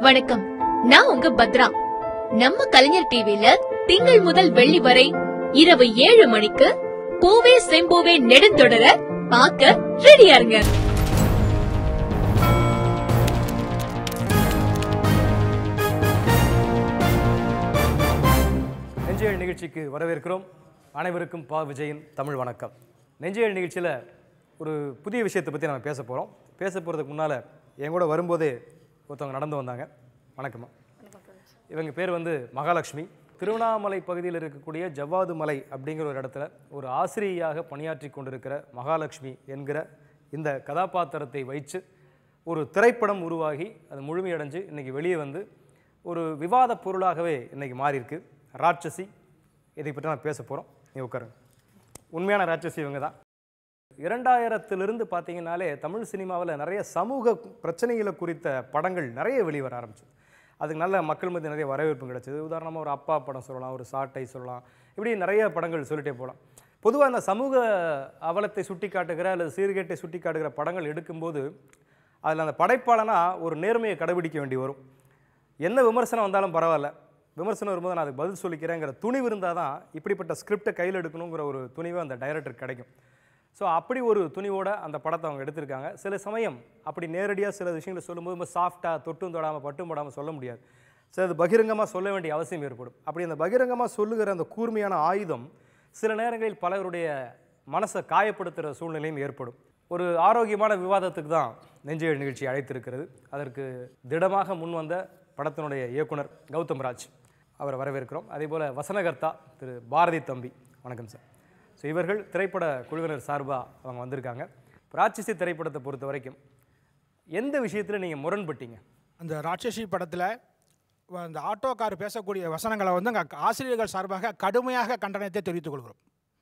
வணக்கம் நான் உங்க பத்ரா நம்ம கலைஞர் டிவில திங்கள் முதல் வெள்ளி வரை இரவு ஏழு மணிக்கு பூவே செம்பூவே நெடுந்தொடர பார்க்க ரெடியா இருங்க நெஞ்சேல் நிகழ்ச்சிக்கு வரவேற்கிறோம் அனைவருக்கும் பா விஜயின் தமிழ் வணக்கம் நெஞ்சேல் நிகழ்ச்சியில் ஒரு புதிய விஷயத்தை பற்றி நம்ம பேச போகிறோம் பேச போகிறதுக்கு முன்னால் என் கூட வரும்போதே ஒருத்தவங்க நடந்து வந்தாங்க வணக்கம்மா இவங்க பேர் வந்து மகாலட்சுமி திருவண்ணாமலை பகுதியில் இருக்கக்கூடிய ஜவ்வாது மலை அப்படிங்கிற ஒரு இடத்துல ஒரு ஆசிரியையாக பணியாற்றி கொண்டிருக்கிற மகாலட்சுமி என்கிற இந்த கதாபாத்திரத்தை வைத்து ஒரு திரைப்படம் உருவாகி அது முழுமையடைஞ்சு இன்னைக்கு வெளியே வந்து ஒரு விவாத பொருளாகவே இன்னைக்கு மாறியிருக்கு ராட்சசி இதை பற்றி நான் பேச போகிறோம் நீ உட்காருங்க உண்மையான ராட்சசி இவங்க தான் இரண்டாயிரத்திலிருந்து பார்த்தீங்கன்னாலே தமிழ் சினிமாவில் நிறைய சமூக பிரச்சனைகளை குறித்த படங்கள் நிறைய வெளிவர ஆரம்பிச்சு அதுக்கு நல்ல மக்கள் மத்திய நிறைய வரவேற்பு கிடைச்சது உதாரணமாக ஒரு அப்பா படம் சொல்லலாம் ஒரு சாட்டை சொல்லலாம் இப்படி நிறைய படங்கள் சொல்லிட்டே போகலாம் பொதுவாக அந்த சமூக அவலத்தை சுட்டி காட்டுகிற அல்லது சீர்கேட்டை சுட்டி காட்டுகிற படங்கள் எடுக்கும்போது அதில் அந்த படைப்பாளனா ஒரு நேர்மையை கடைபிடிக்க வேண்டி வரும் என்ன விமர்சனம் வந்தாலும் பரவாயில்ல விமர்சனம் வரும்போது நான் அதுக்கு பதில் சொல்லிக்கிறேங்கிற துணிவு இருந்தால் தான் இப்படிப்பட்ட ஸ்கிரிப்டை கையில் எடுக்கணுங்கிற ஒரு துணிவு அந்த டைரக்டருக்கு கிடைக்கும் ஸோ அப்படி ஒரு துணிவோட அந்த படத்தை அவங்க எடுத்திருக்காங்க சில சமயம் அப்படி நேரடியாக சில விஷயங்களை சொல்லும்போது ரொம்ப சாஃப்டாக தொட்டும் தொடாமல் பட்டும் படாமல் சொல்ல முடியாது சிலது பகிரங்கமாக சொல்ல வேண்டிய அவசியம் ஏற்படும் அப்படி அந்த பகிரங்கமாக சொல்லுகிற அந்த கூர்மையான ஆயுதம் சில நேரங்களில் பலருடைய மனசை காயப்படுத்துகிற சூழ்நிலையும் ஏற்படும் ஒரு ஆரோக்கியமான விவாதத்துக்கு தான் நெஞ்சேழ் நிகழ்ச்சி அழைத்திருக்கிறது அதற்கு திடமாக முன் வந்த படத்தினுடைய இயக்குனர் கௌதம் ராஜ் அவரை வரவேற்கிறோம் அதே போல் வசனகர்த்தா திரு பாரதி தம்பி வணக்கம் சார் ஸோ இவர்கள் திரைப்பட குழுவினர் சார்பாக அவங்க வந்திருக்காங்க ராட்சசி திரைப்படத்தை பொறுத்த வரைக்கும் எந்த விஷயத்தில் நீங்கள் முரண்பட்டீங்க அந்த ராட்சசி படத்தில் அந்த ஆட்டோக்கார் பேசக்கூடிய வசனங்களை வந்து அங்கே ஆசிரியர்கள் சார்பாக கடுமையாக கண்டனத்தை தெரிவித்துக் கொள்கிறோம்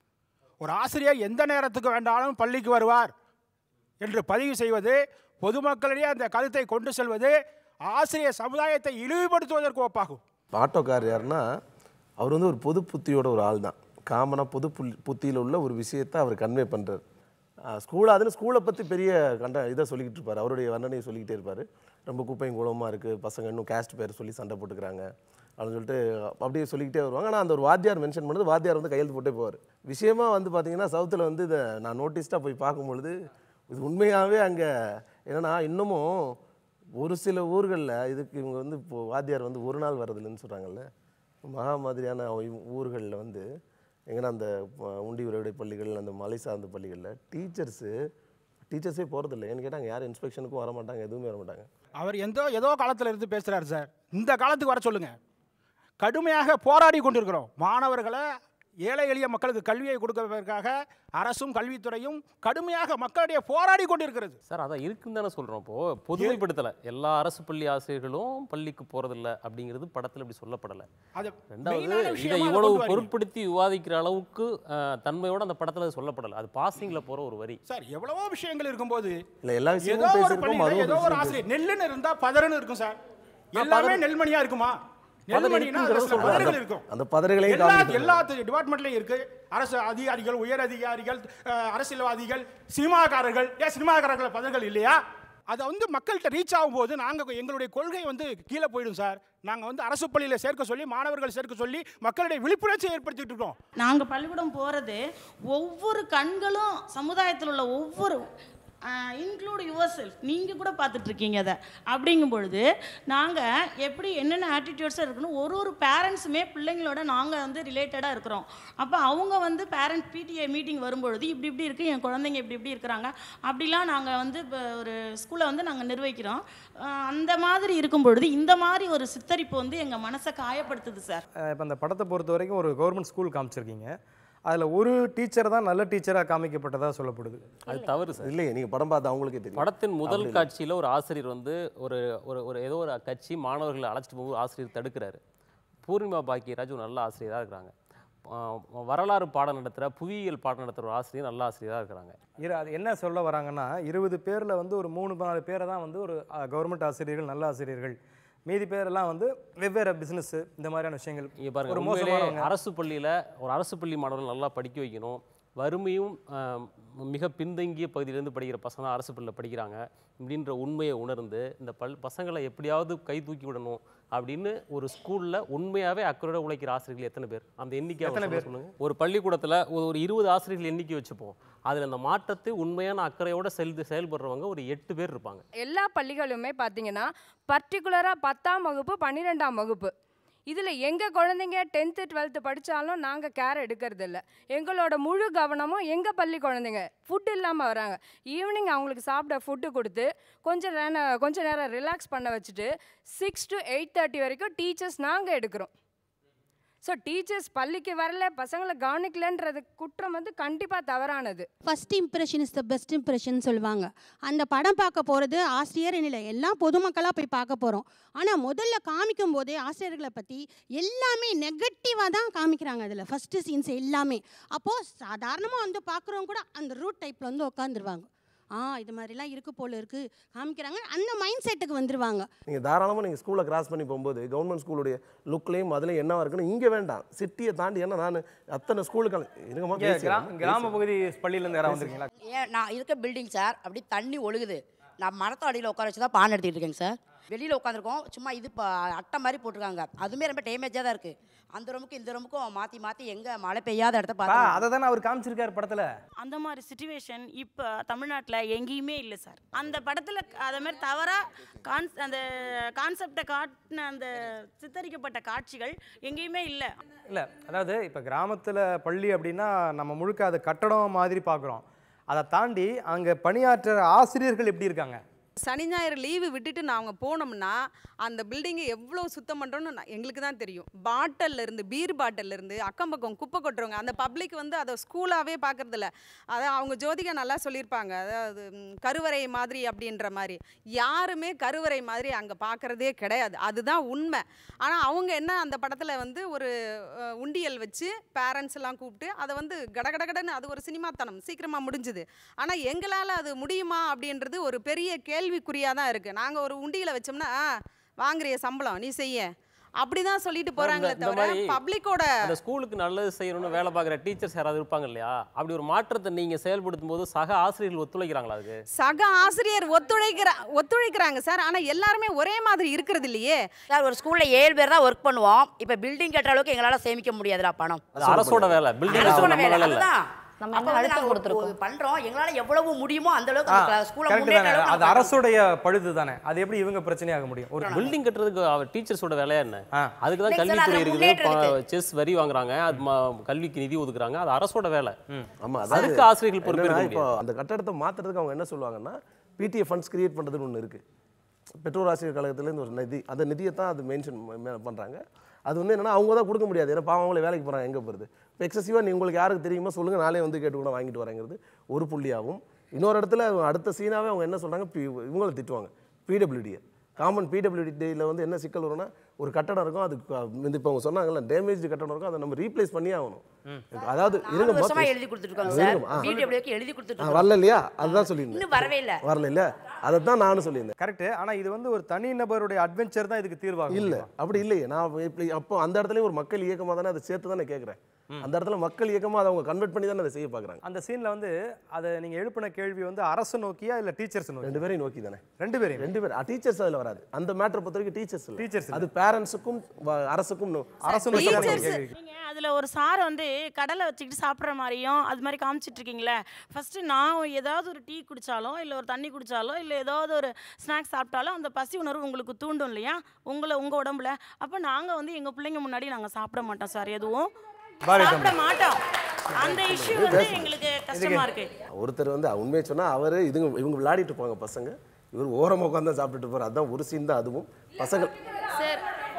ஒரு ஆசிரியர் எந்த நேரத்துக்கு வேண்டாலும் பள்ளிக்கு வருவார் என்று பதிவு செய்வது பொதுமக்களிடையே அந்த கருத்தை கொண்டு செல்வது ஆசிரியர் சமுதாயத்தை இழிவுபடுத்துவதற்கு ஒப்பாகும் ஆட்டோக்கார் யாருன்னா அவர் வந்து ஒரு பொது புத்தியோட ஒரு ஆள் தான் காமனாக பொது புல் புத்தியில் உள்ள ஒரு விஷயத்தை அவர் கன்வே பண்ணுறார் ஸ்கூல் அதில் ஸ்கூலை பற்றி பெரிய கண்ட இதை சொல்லிக்கிட்டு இருப்பார் அவருடைய வர்ணனையை சொல்லிக்கிட்டே இருப்பார் ரொம்ப குப்பையும் குளமாக இருக்குது பசங்க இன்னும் கேஸ்ட் பேர் சொல்லி சண்டை போட்டுக்கிறாங்க அப்படின்னு சொல்லிட்டு அப்படியே சொல்லிக்கிட்டே வருவாங்க ஆனால் அந்த ஒரு வாத்தியார் மென்ஷன் பண்ணது வாத்தியார் வந்து கையெழுத்து போட்டே போவார் விஷயமா வந்து பார்த்தீங்கன்னா சவுத்தில் வந்து இதை நான் நோட்டீஸ்டாக போய் பார்க்கும்பொழுது இது உண்மையாகவே அங்கே என்னன்னா இன்னமும் ஒரு சில ஊர்களில் இதுக்கு இவங்க வந்து இப்போ வாத்தியார் வந்து ஒரு நாள் வர்றதில்லைன்னு சொல்கிறாங்கல்ல மகா மாதிரியான ஊர்களில் வந்து எங்கன்னா அந்த ப- உண்டி உறவிடை பள்ளிகள் அந்த மலை சார்ந்த பள்ளிகளில் டீச்சர்ஸு டீச்சர்ஸே போகிறதில்ல ஏன்னு கேட்டால் யாரும் இன்ஸ்பெக்ஷனுக்கும் வர மாட்டாங்க எதுவுமே வர மாட்டாங்க அவர் எந்தோ ஏதோ காலத்தில் இருந்து பேசுகிறார் சார் இந்த காலத்துக்கு வர சொல்லுங்க கடுமையாக போராடி கொண்டிருக்கிறோம் மாணவர்களை ஏழை எளிய மக்களுக்கு கல்வியை கொடுப்பதற்காக அரசும் கல்வித்துறையும் கடுமையாக மக்களிடையே போராடி கொண்டிருக்கிறது சார் அதான் இருக்குன்னு தானே சொல்கிறோம் இப்போது பொதுமைப்படுத்தலை எல்லா அரசு பள்ளி ஆசிரியர்களும் பள்ளிக்கு போகிறதில்ல அப்படிங்கிறது படத்தில் இப்படி சொல்லப்படலை அது ரெண்டாவது மெயினான இதை விஷயமா அதை இவ்வளவு கொண்டு வரீங்க. பொருட்படுத்தி விவாதிக்கிற அளவுக்கு அஹ், தன்மையோட அந்த படத்தில் அது சொல்லப்படலை அது பாசிங்கில் போகிற ஒரு வரி சார் எவ்வளவோ விஷயங்கள் இருக்கும்போது இல்லை எல்லா ஏதோ விஷயமும் ஒரு பேசியிருக்கோம் பள்ளியில அதுவும் ஏதோ ஒரு பேசியிருக்கோம். ஆசிரியர் நெல்லுன்னு இருந்தா பதறுன்னு இருக்கும் சார் எல்லாமே பதறு- நெல்மணியா இருக்குமா பதறு நெல்மணினா இருக்குங்கிறத அதுல சில சொல்றேன். பதறுகள் இருக்கும் அந்த பதறுகளையும் எல்லா காமிக்கணும். எல்லா டிபார்ட்மெண்ட்லயும் இருக்கு அரசு அதிகாரிகள் உயர் அதிகாரிகள் அஹ், அரசியல்வாதிகள் சினிமாக்காரர்கள் ஏன் சினிமாக்காரர்கள் பதர்கள் இல்லையா அதை வந்து மக்கள்கிட்ட ரீச் ஆகும்போது நாங்கள் எங்களுடைய கொள்கை வந்து கீழே போயிடும் சார் நாங்கள் வந்து அரசு பள்ளியில் சேர்க்க சொல்லி மாணவர்கள் சேர்க்க சொல்லி மக்களுடைய விழிப்புணர்ச்சி ஏற்படுத்திட்டு இருக்கோம் நாங்கள் பள்ளிக்கூடம் போகிறது ஒவ்வொரு கண்களும் சமுதாயத்தில் உள்ள ஒவ்வொரு இன்க்ளூட் யுவர் செல்ஃப் நீங்கள் கூட பார்த்துட்டு இருக்கீங்க அதை அப்படிங்கும் பொழுது நாங்கள் எப்படி என்னென்ன ஆட்டிடியூட்ஸாக இருக்கணும் ஒரு ஒரு பேரண்ட்ஸுமே பிள்ளைங்களோட நாங்கள் வந்து ரிலேட்டடாக இருக்கிறோம் அப்போ அவங்க வந்து பேரண்ட் பிடிஏ மீட்டிங் வரும்பொழுது இப்படி இப்படி இருக்குது என் குழந்தைங்க இப்படி இப்படி இருக்கிறாங்க அப்படிலாம் நாங்கள் வந்து இப்போ ஒரு ஸ்கூலை வந்து நாங்கள் நிர்வகிக்கிறோம் அஹ் அந்த மாதிரி இருக்கும் பொழுது இந்த மாதிரி ஒரு சித்தரிப்பு வந்து எங்கள் மனசை காயப்படுத்துது சார் இப்போ அந்த படத்தை பொறுத்த வரைக்கும் ஒரு கவர்மெண்ட் ஸ்கூல் காமிச்சிருக்கீங்க அதில் ஒரு டீச்சர் தான் நல்ல டீச்சராக காமிக்கப்பட்டதாக சொல்லப்படுது அது தவறு சார் இல்லையே நீங்கள் படம் பார்த்தா அவங்களுக்கே தெரியும் படத்தின் முதல் காட்சியில் ஒரு ஆசிரியர் வந்து ஒரு ஒரு ஒரு ஏதோ ஒரு கட்சி மாணவர்களை அழைச்சிட்டு போகும்போது ஆசிரியர் தடுக்கிறாரு பூர்ணிமா பாக்கியராஜ் ஒரு நல்ல ஆசிரியராக இருக்கிறாங்க ஆஹ் வரலாறு பாடம் நடத்துகிற புவியியல் பாடம் நடத்துகிற ஒரு ஆசிரியர் நல்ல ஆசிரியராக இருக்கிறாங்க இரு அது என்ன சொல்ல வராங்கன்னா இருபது பேரில் வந்து ஒரு மூணு நாலு பேரை தான் வந்து ஒரு கவர்மெண்ட் ஆசிரியர்கள் நல்ல ஆசிரியர்கள் மீதி பேரெல்லாம் வந்து வெவ்வேறு பிஸ்னஸ் இந்த மாதிரியான விஷயங்கள் இங்கே பாருங்க ஒரு உண்மையிலே மோசமானவங்க அரசு பள்ளியில் ஒரு அரசு பள்ளி மாணவர்கள் நல்லா படிக்க வைக்கணும் வறுமையும் ஆஹ், மிக பின்தங்கிய பகுதியிலேருந்து படிக்கிற பசங்க தான் அரசு பள்ளியில் படிக்கிறாங்க இப்படின்ற உண்மையை உணர்ந்து இந்த பல் பசங்களை எப்படியாவது கை தூக்கி விடணும் அப்படின்னு ஒரு ஸ்கூலில் உண்மையாகவே அக்கறையோட உழைக்கிற ஆசிரியர்கள் எத்தனை பேர் அந்த எண்ணிக்கை எத்தனை எத்தனை பேர்? பேர் சொல்லுங்க ஒரு பள்ளிக்கூடத்தில் ஒரு ஒரு இருபது ஆசிரியர்கள் எண்ணிக்கை வச்சுப்போம் அதில் அந்த மாற்றத்தை உண்மையான அக்கறையோட செல் செயல்படுறவங்க ஒரு எட்டு பேர் இருப்பாங்க எல்லா பள்ளிகளுமே பார்த்தீங்கன்னா பர்டிகுலராக பத்தாம் வகுப்பு பன்னிரெண்டாம் வகுப்பு இதில் எங்கள் குழந்தைங்க டென்த்து டுவெல்த்து படித்தாலும் நாங்கள் கேர் எடுக்கிறது இல்ல எங்களோட முழு கவனமும் எங்கள் பள்ளி குழந்தைங்க ஃபுட் இல்லாமல் வராங்க ஈவினிங் அவங்களுக்கு சாப்பிட ஃபுட்டு கொடுத்து கொஞ்சம் நேரம் கொஞ்ச நேரம் ரிலாக்ஸ் பண்ண வச்சுட்டு சிக்ஸ் டு எயிட் தேர்ட்டி வரைக்கும் டீச்சர்ஸ் நாங்கள் எடுக்கிறோம் ஸோ டீச்சர்ஸ் பள்ளிக்கு வரல பசங்களை கவனிக்கலன்றது குற்றம் வந்து கண்டிப்பாக தவறானது first impression is the best impression சொல்லுவாங்க அந்த படம் பார்க்க போகிறது ஆசிரியர் இல்லை எல்லாம் பொதுமக்களாக போய் பார்க்க போகிறோம் ஆனால் முதல்ல காமிக்கும் போதே ஆசிரியர்களை பற்றி எல்லாமே நெகட்டிவாக தான் காமிக்கிறாங்க அதில் ஃபஸ்ட்டு சீன்ஸ் எல்லாமே அப்போது சாதாரணமாக வந்து பார்க்குறவங்க கூட அந்த ரூட் டைப்பில் வந்து உட்காந்துருவாங்க ஆ இது மாதிரிலாம் இருக்கு போல இருக்கு காமிக்கிறாங்க அந்த மைண்ட் செட்டுக்கு வந்துருவாங்க நீங்கள் தாராளமாக நீங்கள் ஸ்கூலை கிராஸ் பண்ணி போகும்போது கவர்மெண்ட் ஸ்கூலுடைய லுக்லேயும் அதில் என்னவா இருக்குன்னு இங்கே வேண்டாம் சிட்டியை தாண்டி ஏன்னா நான் அத்தனை ஸ்கூலுக்கு இருங்கம்மா இங்க பேசிடுறேன். கிரா- கிராம பகுதி பள்ளியிலேருந்து யாராவது வந்திருக்கீங்களா ஏன் நான் இருக்க பில்டிங் சார் அப்படி தண்ணி ஒழுகுது நான் மரத்து அடியில் உட்கார வச்சு தான் பான் எடுத்துக்கிட்டு இருக்கேங்க சார் வெளியில் உட்காந்துருக்கோம் சும்மா இது இப்போ அட்டை மாதிரி போட்டிருக்காங்க அதுவுமே ரொம்ப டேமேஜாக தான் இருக்குது அந்த ரூமுக்கும் இந்த ரூமுக்கும் மாற்றி மாற்றி எங்கே மழை பெய்யாத இடத்த பா பார்த்து அதை தானே அவர் காமிச்சிருக்காரு படத்துல அந்த மாதிரி சுச்சுவேஷன் இப்போ தமிழ்நாட்டில் எங்கேயுமே இல்லை சார் அந்த படத்தில் அதே மாதிரி தவறாக கான்ஸ் அந்த கான்செப்டை காட்டின அந்த சித்தரிக்கப்பட்ட காட்சிகள் எங்கேயுமே இல்லை இல்ல அதாவது இப்ப கிராமத்துல பள்ளி அப்படின்னா நம்ம முழுக்க அது கட்டடம் மாதிரி பார்க்குறோம் அதை தாண்டி அங்க பணியாற்றுற ஆசிரியர்கள் எப்படி இருக்காங்க சனி ஞாயிறு லீவு விட்டுட்டு நாங்கள் போனோம்னா அந்த பில்டிங்கை எவ்வளோ சுத்தம் பண்ணுறோன்னு நான்- எங்களுக்கு தான் தெரியும் பாட்டில்ல இருந்து பீர் பாட்டில்ல இருந்து அக்கம் பக்கம் குப்பை கொட்டுறவங்க அந்த பப்ளிக் வந்து அதை ஸ்கூலாகவே பார்க்கறதில்ல அதான் அவங்க ஜோதிகா நல்லா சொல்லியிருப்பாங்க அதாவது ம், கருவறை மாதிரி அப்படின்ற மாதிரி யாருமே கருவறை மாதிரி அங்கே பார்க்கறதே கிடையாது அதுதான் உண்மை ஆனால் அவங்க என்ன அந்த படத்தில் வந்து ஒரு அஹ், உண்டியல் வச்சு பேரண்ட்ஸ் எல்லாம் கூப்பிட்டு அதை வந்து கடகடகடன்னு அது ஒரு சினிமாத்தனம் சீக்கிரமாக முடிஞ்சுது ஆனால் எங்களால் அது முடியுமா அப்படின்றது ஒரு பெரிய கேள்விக்குறியாக தான் இருக்குது நாங்கள் ஒரு உண்டியலை வச்சோம்னா "ஆ, வாங்குறிய சம்பளம் நீ செய்ய அப்படி தான் சொல்லிட்டு போகிறாங்களே இந்த தவிர மாதிரி பப்ளிக்கோட அந்த ஸ்கூலுக்கு நல்லது செய்யணும்னு வேலை பார்க்குற டீச்சர்ஸ் யாராவது இருப்பாங்க இல்லையா அப்படி ஒரு மாற்றத்தை நீங்கள் செயல்படுத்தும் போது சக ஆசிரியர்கள் ஒத்துழைக்கிறாங்களா அதுக்கு சக ஆசிரியர் ஒத்துழைக்கிற ஒத்துழைக்கிறாங்க சார் ஆனால் எல்லாருமே ஒரே மாதிரி இருக்கிறது இல்லையே சார் ஒரு ஸ்கூலில் ஏழு பேர் தான் ஒர்க் பண்ணுவோம் இப்போ பில்டிங் கட்டுற அளவுக்கு எங்களால் சேமிக்க முடியாதுடா பணம் அது அரசோட வேலை பில்டிங் அரசோட நம்ம வேலை, வேலை இல்லை அதுதான். நம்ம அப்ப என்ன வந்து அழுத்தம் நாங்க ஒரு- கொடுத்திருக்கோம்? ஒரு பண்றோம் எங்களால எவ்வளவு முடியுமோ அந்த அளவுக்கு அந்த ஸ்கூலை கரெக்ட் முன்னேற்ற தானே அளவுக்கு அது நாங்க அரசுடைய பழுது தானே அது எப்படி இவங்க பிரச்சனையாக முடியும் ஒரு பில்டிங் கட்டுறதுக்கு அவர் டீச்சர்ஸோட வேலையா என்ன ஆ. அதுக்கு தான் இல்லைங்க சார், கல்வித்துறை அதுல இருக்குது முன்னேற்றம் செஸ் வரி வாங்குறாங்க அது ம- கல்விக்கு நிதி ஒதுக்குறாங்க அது அரசோட வேலை ஆமா அதுக்கு ஆசிரியர்கள் பொறுப்பேற்க என்னன்னா, இப்போ முடியாது அந்த கட்டடத்தை மாத்துறதுக்கு அவங்க என்ன சொல்லுவாங்கன்னா பிடிஏ ஃபண்ட்ஸ் கிரியேட் பண்ணுறதுன்னு ஒன்று இருக்கு பெற்றோர் ஆசிரியர் கழகத்துலேருந்து ஒரு நிதி அந்த நிதியை தான் அது மென்ஷன் பண்ணுறாங்க அது வந்து என்னன்னா அவங்க தான் கொடுக்க முடியாது ஏன்னா பாவம் அவங்களே வேலைக்கு போகிறாங்க எங்கே போகிறது இப்போ எக்ஸசிவாக நீ உங்களுக்கு யாருக்கு தெரியுமோ சொல்லுங்கள் நாளே வந்து கேட்டு கூட வாங்கிட்டு வரேங்கிறது ஒரு புள்ளியாகவும் இன்னொரு இடத்துல அவங்க அடுத்த சீனாவே அவங்க என்ன சொல்கிறாங்க இவங்களை திட்டுவாங்க பிடபிள்யூடியை காமன் பிடபிள்யூடியில் வந்து என்ன சிக்கல் வரும்னா ஒரு கட்டடம் இருக்கும் அது வந்து இப்போ அவங்க சொன்னாங்கல்ல டேமேஜ் கட்டடம் இருக்கும் அதை நம்ம ரீப்ளேஸ் பண்ணியே ஆகணும் அதாவது நாலு இருங்க வருஷமா boss. எழுதி கொடுத்துட்டு இருக்காங்க சார் இருங்க, ஆ. பிடபிள்யூக்கு எழுதி கொடுத்துட்டு ஆ, இருக்கோம். வரல இல்லையா அதுதான் சொல்லியிருந்தேன் இன்னும் வரவே இல்ல வரல இல்ல அதை தான் நானும் சொல்லியிருந்தேன் கரெக்ட் ஆனா இது வந்து ஒரு தனி நபருடைய அட்வென்ச்சர் தான் இதுக்கு தீர்வாகும் இல்ல அப்படி இல்லையே நான் இப்படி அப்போ அந்த இடத்துலயும் ஒரு மக்கள் இயக்கமா தானே அதை சேர்த்து தானே கேட்குறேன் அந்த இடத்துல மக்கள் இயக்கமா அதை அவங்க கன்வெர்ட் பண்ணி தானே அதை செய்ய பார்க்குறாங்க அந்த சீன்ல வந்து அதை நீங்க எழுப்பின கேள்வி வந்து அரசு நோக்கியா இல்ல டீச்சர்ஸ் நோக்கி ரெண்டு பேரையும் நோக்கி தானே ரெண்டு பேரையும் ரெண்டு பேர் டீச்சர்ஸ் அதில் வராது அந்த மேட்டரை பொறுத்த வரைக்கும் டீச்சர்ஸ் இல்லை Teachers இல்ல. அது பேரண்ட்ஸுக்கும் அரசுக்கும் நோ- அரசு நோக்கி தான் Teachers- கேள்வி நீங்க அதுல ஒரு சாரை வந்து கடலை வச்சுக்கிட்டு சாப்பிட்ற மாதிரியும் அது மாதிரி காமிச்சிட்டு இருக்கீங்களே ஃபர்ஸ்ட் நான் ஏதாவது ஒரு டீ குடிச்சாலோ இல்லை ஒரு தண்ணி குடிச்சாலோ இல்லை ஏதாவது ஒரு ஸ்நாக்ஸ் சாப்பிட்டாலும் அந்த பசி உணர்வு உங்களுக்கு தூண்டும் இல்லையா உங்களை உங்க உடம்புல அப்போ நாங்க வந்து எங்க பிள்ளைங்க முன்னாடி நாங்க சாப்பிட மாட்டோம் சார் எதுவும் பாரு சாப்பிட மாட்டோம் அந்த இஷ்யூ வந்து எங்களுக்கு கஷ்டமா இருக்கு ஒருத்தர் வந்து உண்மையை சொன்னா அவரு இதுங்க இவங்க விளையாடிட்டு போவாங்க பசங்க இவர் ஓரமாக உட்காந்து தான் சாப்பிட்டுட்டு போறாரு அதான் ஒரு சீன் தான் அதுவும் பசங்க சார்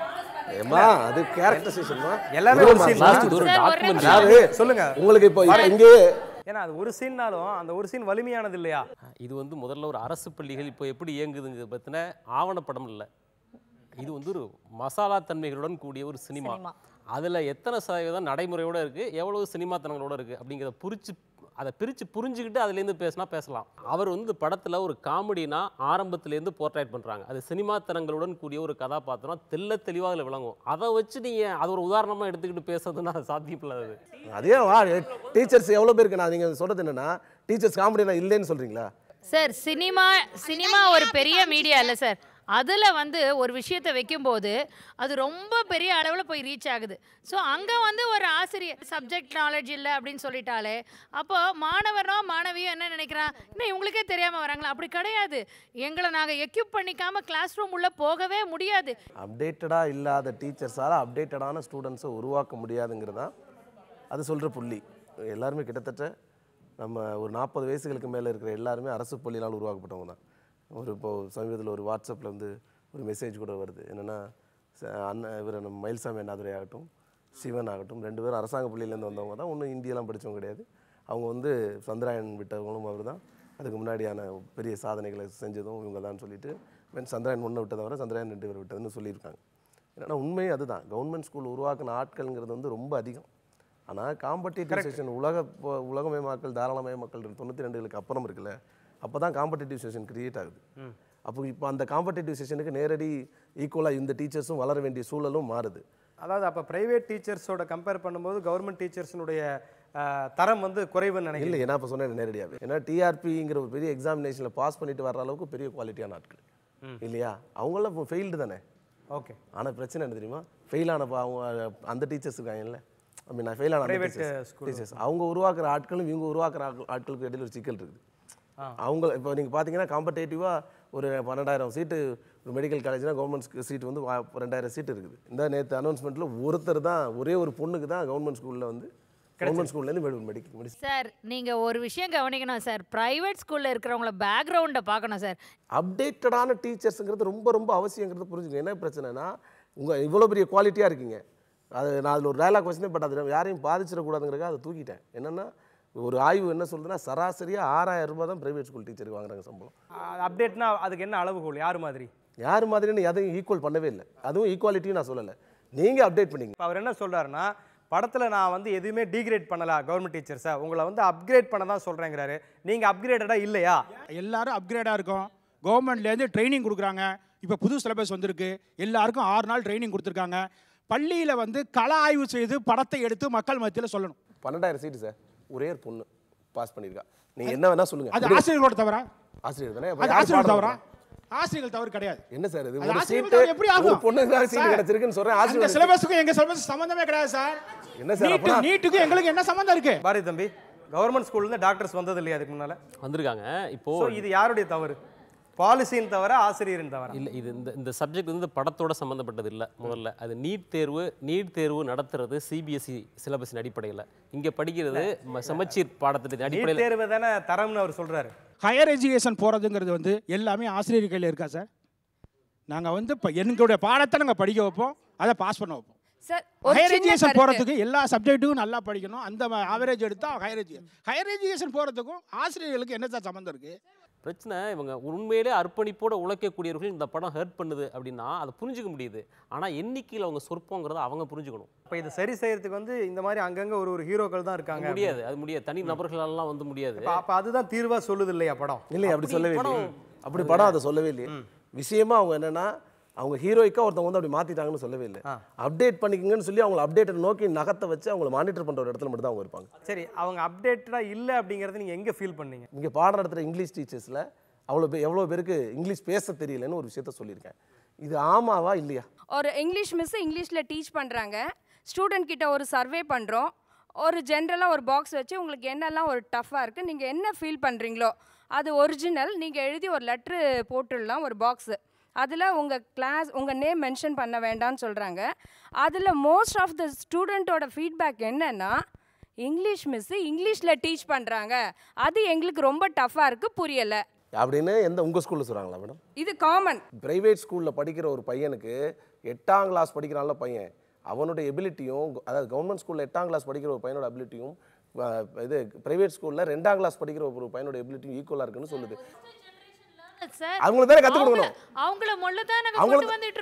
ஏமா அது கேரக்டரைசேஷன்மா எல்லாமே ஒரு scene Last தான். இது ஒரு சார், ஒரு document. நிமிஷம். அதாவது சொல்லுங்க உங்களுக்கு இப்போ இப்போ இங்கே ஏன்னா அது ஒரு சீன்னாலும் அந்த ஒரு சீன் வலிமையானது இல்லையா இது வந்து முதல்ல ஒரு அரசு பள்ளிகள் இப்போ எப்படி இயங்குதுங்கிறத பற்றின ஆவணப்படம் இல்லை இது வந்து ஒரு மசாலா தன்மைகளுடன் கூடிய ஒரு சினிமா சினிமா. அதில் எத்தனை சதவீதம் நடைமுறையோட இருக்குது எவ்வளவு சினிமாத்தனங்களோட இருக்குது அப்படிங்கிறத புரிச்சு அதை பிரித்து புரிஞ்சுக்கிட்டு அதுலேருந்து பேசினா பேசலாம் அவர் வந்து இந்த படத்தில் ஒரு காமெடினா ஆரம்பத்துலேருந்து போர்ட்ரேட் பண்ணுறாங்க அது சினிமா தரங்களுடன் கூடிய ஒரு கதாபாத்திரம் தெள்ள தெளிவாக அதில் விளங்கும் அதை வச்சு நீங்கள் அது ஒரு உதாரணமாக எடுத்துக்கிட்டு பேசுறதுன்னா அது சாத்தியமில்லாதது அதே வா டீச்சர்ஸ் எவ்வளோ பேருக்கு நான் நீங்கள் சொல்கிறது என்னன்னா டீச்சர்ஸ் காமெடினா இல்லைன்னு சொல்கிறீங்களா சார் சினிமா சினிமா ஒரு பெரிய மீடியா இல்லை சார் அதில் வந்து ஒரு விஷயத்தை வைக்கும்போது அது ரொம்ப பெரிய அளவில் போய் ரீச் ஆகுது ஸோ அங்கே வந்து ஒரு ஆசிரியர் சப்ஜெக்ட் நாலேஜ் இல்லை அப்படின்னு சொல்லிட்டாலே அப்போ மாணவனோ மாணவியோ என்ன நினைக்கிறான் இன்னும் இவங்களுக்கே தெரியாமல் வராங்களா அப்படி கிடையாது எங்களை நாங்கள் எக்யூப் பண்ணிக்காமல் கிளாஸ் ரூம் உள்ளே போகவே முடியாது அப்டேட்டடாக இல்லாத டீச்சர்ஸால் அப்டேட்டடான ஸ்டூடெண்ட்ஸை உருவாக்க முடியாதுங்கிறது தான் அது சொல்கிற புள்ளி எல்லாருமே கிட்டத்தட்ட நம்ம ஒரு நாற்பது வயசுகளுக்கு மேலே இருக்கிற எல்லாருமே அரசு பள்ளியினால் உருவாக்கப்பட்டவங்க தான் ஒரு இப்போ சமீபத்தில் ஒரு வாட்ஸ்அப்பில் வந்து ஒரு மெசேஜ் கூட வருது என்னென்னா அண்ணன் இவர் நம்ம மயில்சாமி அண்ணாதுரை ஆகட்டும் சிவன் ஆகட்டும் ரெண்டு பேரும் அரசாங்க பள்ளியிலேருந்து வந்தவங்க தான் ஒன்றும் இந்தியெல்லாம் படித்தவங்க கிடையாது அவங்க வந்து சந்திராயன் விட்டவங்களும் அவர் தான் அதுக்கு முன்னாடியான பெரிய சாதனைகளை செஞ்சதும் இவங்க தான் சொல்லிட்டு வென் சந்திராயன் ஒன்று விட்டதை விட சந்திராயன் ரெண்டு பேர் விட்டதுன்னு சொல்லியிருக்காங்க ஏன்னா உண்மை அதுதான் கவர்மெண்ட் ஸ்கூல் உருவாக்கின ஆட்கள்ங்கிறது வந்து ரொம்ப அதிகம் ஆனால் காம்படிட்டிவ் செஷன் உலக இப்போ உலகமயமாக்கல் தாராளமயமாக்கல் தொண்ணூற்றி ரெண்டுகளுக்கு அப்புறம் இருக்குல்ல அப்போ தான் காம்படிட்டிவ் செஷன் கிரியேட் ஆகுது அப்போ இப்போ அந்த காம்படிட்டிவ் செஷனுக்கு நேரடி ஈக்குவலாக இந்த டீச்சர்ஸும் வளர வேண்டிய சூழலும் மாறுது அதாவது அப்போ பிரைவேட் டீச்சர்ஸோட கம்பேர் பண்ணும்போது கவர்மெண்ட் டீச்சர்ஸினுடைய தரம் வந்து குறைவுன்னு நினைக்கிறேன் இல்லை நான் இப்போ சொன்னேன் நேரடியாகவே ஏன்னா டிஆர்பிங்கிற ஒரு பெரிய எக்ஸாமினேஷனில் பாஸ் பண்ணிட்டு வர்ற அளவுக்கு பெரிய குவாலிட்டியான ஆட்கள் இல்லையா அவங்களாம் இப்போ ஃபெயில்டு தானே ஓகே ஆனால் பிரச்சனை என்ன தெரியுமா ஃபெயில் ஆன பா- அவங்க அந்த டீச்சர்ஸ் இருக்காங்கல்ல ஐ மீன் நான் ஃபெயில் ஆன Private, uh, school. டீச்சர்ஸ் அவங்க உருவாக்குற ஆட்களும் இவங்க உருவாக்குற ஆட்கள்- ஆட்களுக்கு இடையில ஒரு சிக்கல் இருக்குது அவங்க இப்போ நீங்கள் பார்த்தீங்கன்னா காம்படேட்டிவாக ஒரு பன்னெண்டாயிரம் சீட்டு ஒரு மெடிக்கல் காலேஜ்னா கவர்மெண்ட் சீட் வந்து வா- ரெண்டாயிரம் சீட் இருக்குது இந்த நேற்று அனௌன்ஸ்மெண்ட்டில் ஒருத்தர் தான் ஒரே ஒரு பொண்ணுக்கு தான் கவர்மெண்ட் ஸ்கூலில் வந்து கவர்மெண்ட் ஸ்கூல்லேருந்து மெடிக்கல் மெடிசன் சார் நீங்கள் ஒரு விஷயம் கவனிக்கணும் சார் ப்ரைவேட் ஸ்கூலில் இருக்கிறவங்கள பேக்ரவுண்டை பார்க்கணும் சார் அப்டேட்டடான டீச்சர்ஸுங்கிறது ரொம்ப ரொம்ப அவசியங்கிறது புரிஞ்சுங்க என்ன பிரச்சனைனா உங்கள் இவ்வளோ பெரிய குவாலிட்டியாக இருக்கீங்க அது நான் அதில் ஒரு டயலாக் வச்சுனேன் பட் அது யாரையும் பாதிச்சிடக்கூடாதுங்கிறக்காக அதை தூக்கிட்டேன் என்னென்னா ஒரு ஆய்வு என்ன சொல்லுதுன்னா சராசரியாக ஆறாயிரம் ரூபாய் தான் பிரைவேட் ஸ்கூல் டீச்சருக்கு வாங்குறாங்க சம்பளம் அப்டேட்னா அதுக்கு என்ன அளவுகோல் யார் மாதிரி யார் மாதிரின்னு எதையும் ஈக்குவல் பண்ணவே இல்லை அதுவும் ஈக்குவாலிட்டியும் நான் சொல்லலை நீங்கள் அப்டேட் பண்ணீங்க இப்போ அவர் என்ன சொல்றாருன்னா படத்தில் நான் வந்து எதுவுமே டீக்ரேட் பண்ணல கவர்மெண்ட் டீச்சர்ஸை உங்களை வந்து அப்கிரேட் பண்ண தான் சொல்கிறேங்கிறாரு நீங்கள் அப்கிரேட்டடாக இல்லையா எல்லாரும் அப்கிரேடாக இருக்கும் கவர்மெண்ட்லேருந்து ட்ரைனிங் கொடுக்குறாங்க இப்போ புது சிலபஸ் வந்திருக்கு எல்லாருக்கும் ஆறு நாள் ட்ரைனிங் கொடுத்துருக்காங்க பள்ளியில் வந்து கள ஆய்வு செய்து படத்தை எடுத்து மக்கள் மத்தியில் சொல்லணும் பன்னெண்டாயிரம் சீட்டு சார் ஒரே ஒரு பொண்ணு பாஸ் பண்ணியிருக்கா நீங்கள் என்ன வேணால் சொல்லுங்கள் அது ஆசிரியர்களோட தவிர ஆசிரியர் தானே அது ஆசிரியர்கள் தவிர ஆசிரியர்கள் தவறு கிடையாது என்ன சார் இது அது ஒரு ஆசிரியர்கள் சீட்டு தவறு எப்படி ஆகும் ஒரு பொண்ணுக்கு சீட்டு சார், கிடைச்சிருக்குன்னு சொல்றேன் அந்த ஆசிரியர் சிலபஸுக்கும் எங்க சிலபஸ் சம்பந்தமே கிடையாது சார் என்ன சார் நீட்டு அப்பனா நீட்டுக்கும் எங்களுக்கு என்ன சம்பந்தம் இருக்கு பாரதி தம்பி கவர்மெண்ட் ஸ்கூல்லேருந்து டாக்டர்ஸ் வந்தது இல்லையா அதுக்கு முன்னால் வந்திருக்காங்க இப்போ ஸோ இது யாருடைய தவறு பாலிசியின் தவிர ஆசிரியரின் தவிர இல்லை இது இந்த இந்த சப்ஜெக்ட் வந்து படத்தோட சம்மந்தப்பட்டது இல்லை முதல்ல அது நீட் தேர்வு நீட் தேர்வு நடத்துறது சிபிஎஸ்சி சிலபஸின் அடிப்படையில் இங்கே படிக்கிறது ம- சமச்சீர் பாடத்திட்டத்தின் நீட் அடிப்படையில் தேர்வு தானே தரம்னு அவர் சொல்றாரு ஹையர் எஜுகேஷன் போகிறதுங்கிறது வந்து எல்லாமே ஆசிரியர் கையில் இருக்கா சார் நாங்கள் வந்து இப்போ எங்களுடைய பாடத்தை நாங்கள் படிக்க வைப்போம் அதை பாஸ் பண்ண வைப்போம் சார் ஒரு ஹையர் சின்ன எஜுகேஷன் கருத்து. போகிறதுக்கு எல்லா சப்ஜெக்ட்டுக்கும் நல்லா படிக்கணும் அந்த ஆவரேஜ் எடுத்தால் ஹையர் எஜுகேஷன் ஹையர் எஜுகேஷன் போகிறதுக்கும் ஆசிரியர்களுக்கு என்ன சார் சம்மந்தம் இருக்குது பிரச்சனை இவங்க உண்மையிலே அர்ப்பணிப்போட உழைக்கக்கூடியவர்கள் இந்த படம் ஹர்ட் பண்ணுது அப்படின்னா அதை புரிஞ்சுக்க முடியுது ஆனால் எண்ணிக்கையில் அவங்க சொற்பங்கிறத அவங்க புரிஞ்சுக்கணும் இப்போ இது சரி செய்யறதுக்கு வந்து இந்த மாதிரி அங்கங்க ஒரு ஒரு ஹீரோக்கள் தான் இருக்காங்க முடியாது அது முடியாது தனி நபர்களெல்லாம் வந்து முடியாது அப்ப- அப்ப அதுதான் தீர்வா சொல்லுது இல்லையா படம் இல்லை அப்படி அப்படி சொல்லவே படம் இல்லையே அப்படி படம் அதை சொல்லவே இல்லையே விஷயமா அவங்க என்னன்னா அவங்க ஹீரோய்க்கா ஒருத்தவங்க வந்து அப்படி மாத்திட்டாங்கன்னு சொல்லவே இல்லை அப்டேட் பண்ணிக்கங்கன்னு சொல்லி அவங்களை அப்டேட்டை நோக்கி நகத்தை வச்சு அவங்கள மானிட்டர் பண்ற ஒரு இடத்துல மட்டும் தான் அவங்க இருப்பாங்க சரி அவங்க அப்டேட்டடா இல்ல அப்படிங்கறத நீங்க எங்க ஃபீல் பண்ணீங்க இங்கே பாடம் நடத்துகிற இங்கிலீஷ் டீச்சர்ஸில் அவ்வளோ பேர் எவ்வளோ பேருக்கு இங்கிலீஷ் பேச தெரியலன்னு ஒரு விஷயத்த சொல்லியிருக்கேன் இது ஆமாவா இல்லையா ஒரு இங்கிலீஷ் மிஸ் இங்கிலீஷில் டீச் பண்ணுறாங்க ஸ்டூடெண்ட் கிட்ட ஒரு சர்வே பண்ணுறோம் ஒரு ஜென்ரலாக ஒரு பாக்ஸ் வச்சு உங்களுக்கு என்னெல்லாம் ஒரு டஃப்பாக இருக்குது நீங்கள் என்ன ஃபீல் பண்ணுறீங்களோ அது ஒரிஜினல் நீங்கள் எழுதி ஒரு லெட்ரு போட்டுடலாம் ஒரு பாக்ஸு அதில் உங்கள் கிளாஸ் உங்கள் நேம் மென்ஷன் பண்ண வேண்டாம்னு சொல்கிறாங்க அதில் மோஸ்ட் ஆஃப் த ஸ்டூடெண்ட்டோட ஃபீட்பேக் என்னென்னா இங்கிலீஷ் மிஸ்ஸு இங்கிலீஷில் டீச் பண்ணுறாங்க அது எங்களுக்கு ரொம்ப டஃப்பாக இருக்குது புரியலை அப்படின்னு எந்த உங்கள் ஸ்கூலில் சொல்கிறாங்களா மேடம் இது காமன் பிரைவேட் ஸ்கூலில் படிக்கிற ஒரு பையனுக்கு எட்டாம் கிளாஸ் படிக்கிறான்ல பையன் அவனுடைய எபிலிட்டியும் அதாவது கவர்மெண்ட் ஸ்கூலில் எட்டாம் கிளாஸ் படிக்கிற ஒரு பையனோட எபிலிட்டியும் இது பிரைவேட் ஸ்கூலில் ரெண்டாம் கிளாஸ் படிக்கிற ஒரு பையனோட எபிலிட்டியும் ஈக்குவலாக இருக்குன்னு சொல்லுது சார் அவங்களுக்கு தானே கற்றுக் கொடுக்கணும் அவங்கள மொள்ள தான் நாங்க அவங்களுக்கு- கொண்டு வந்துட்டு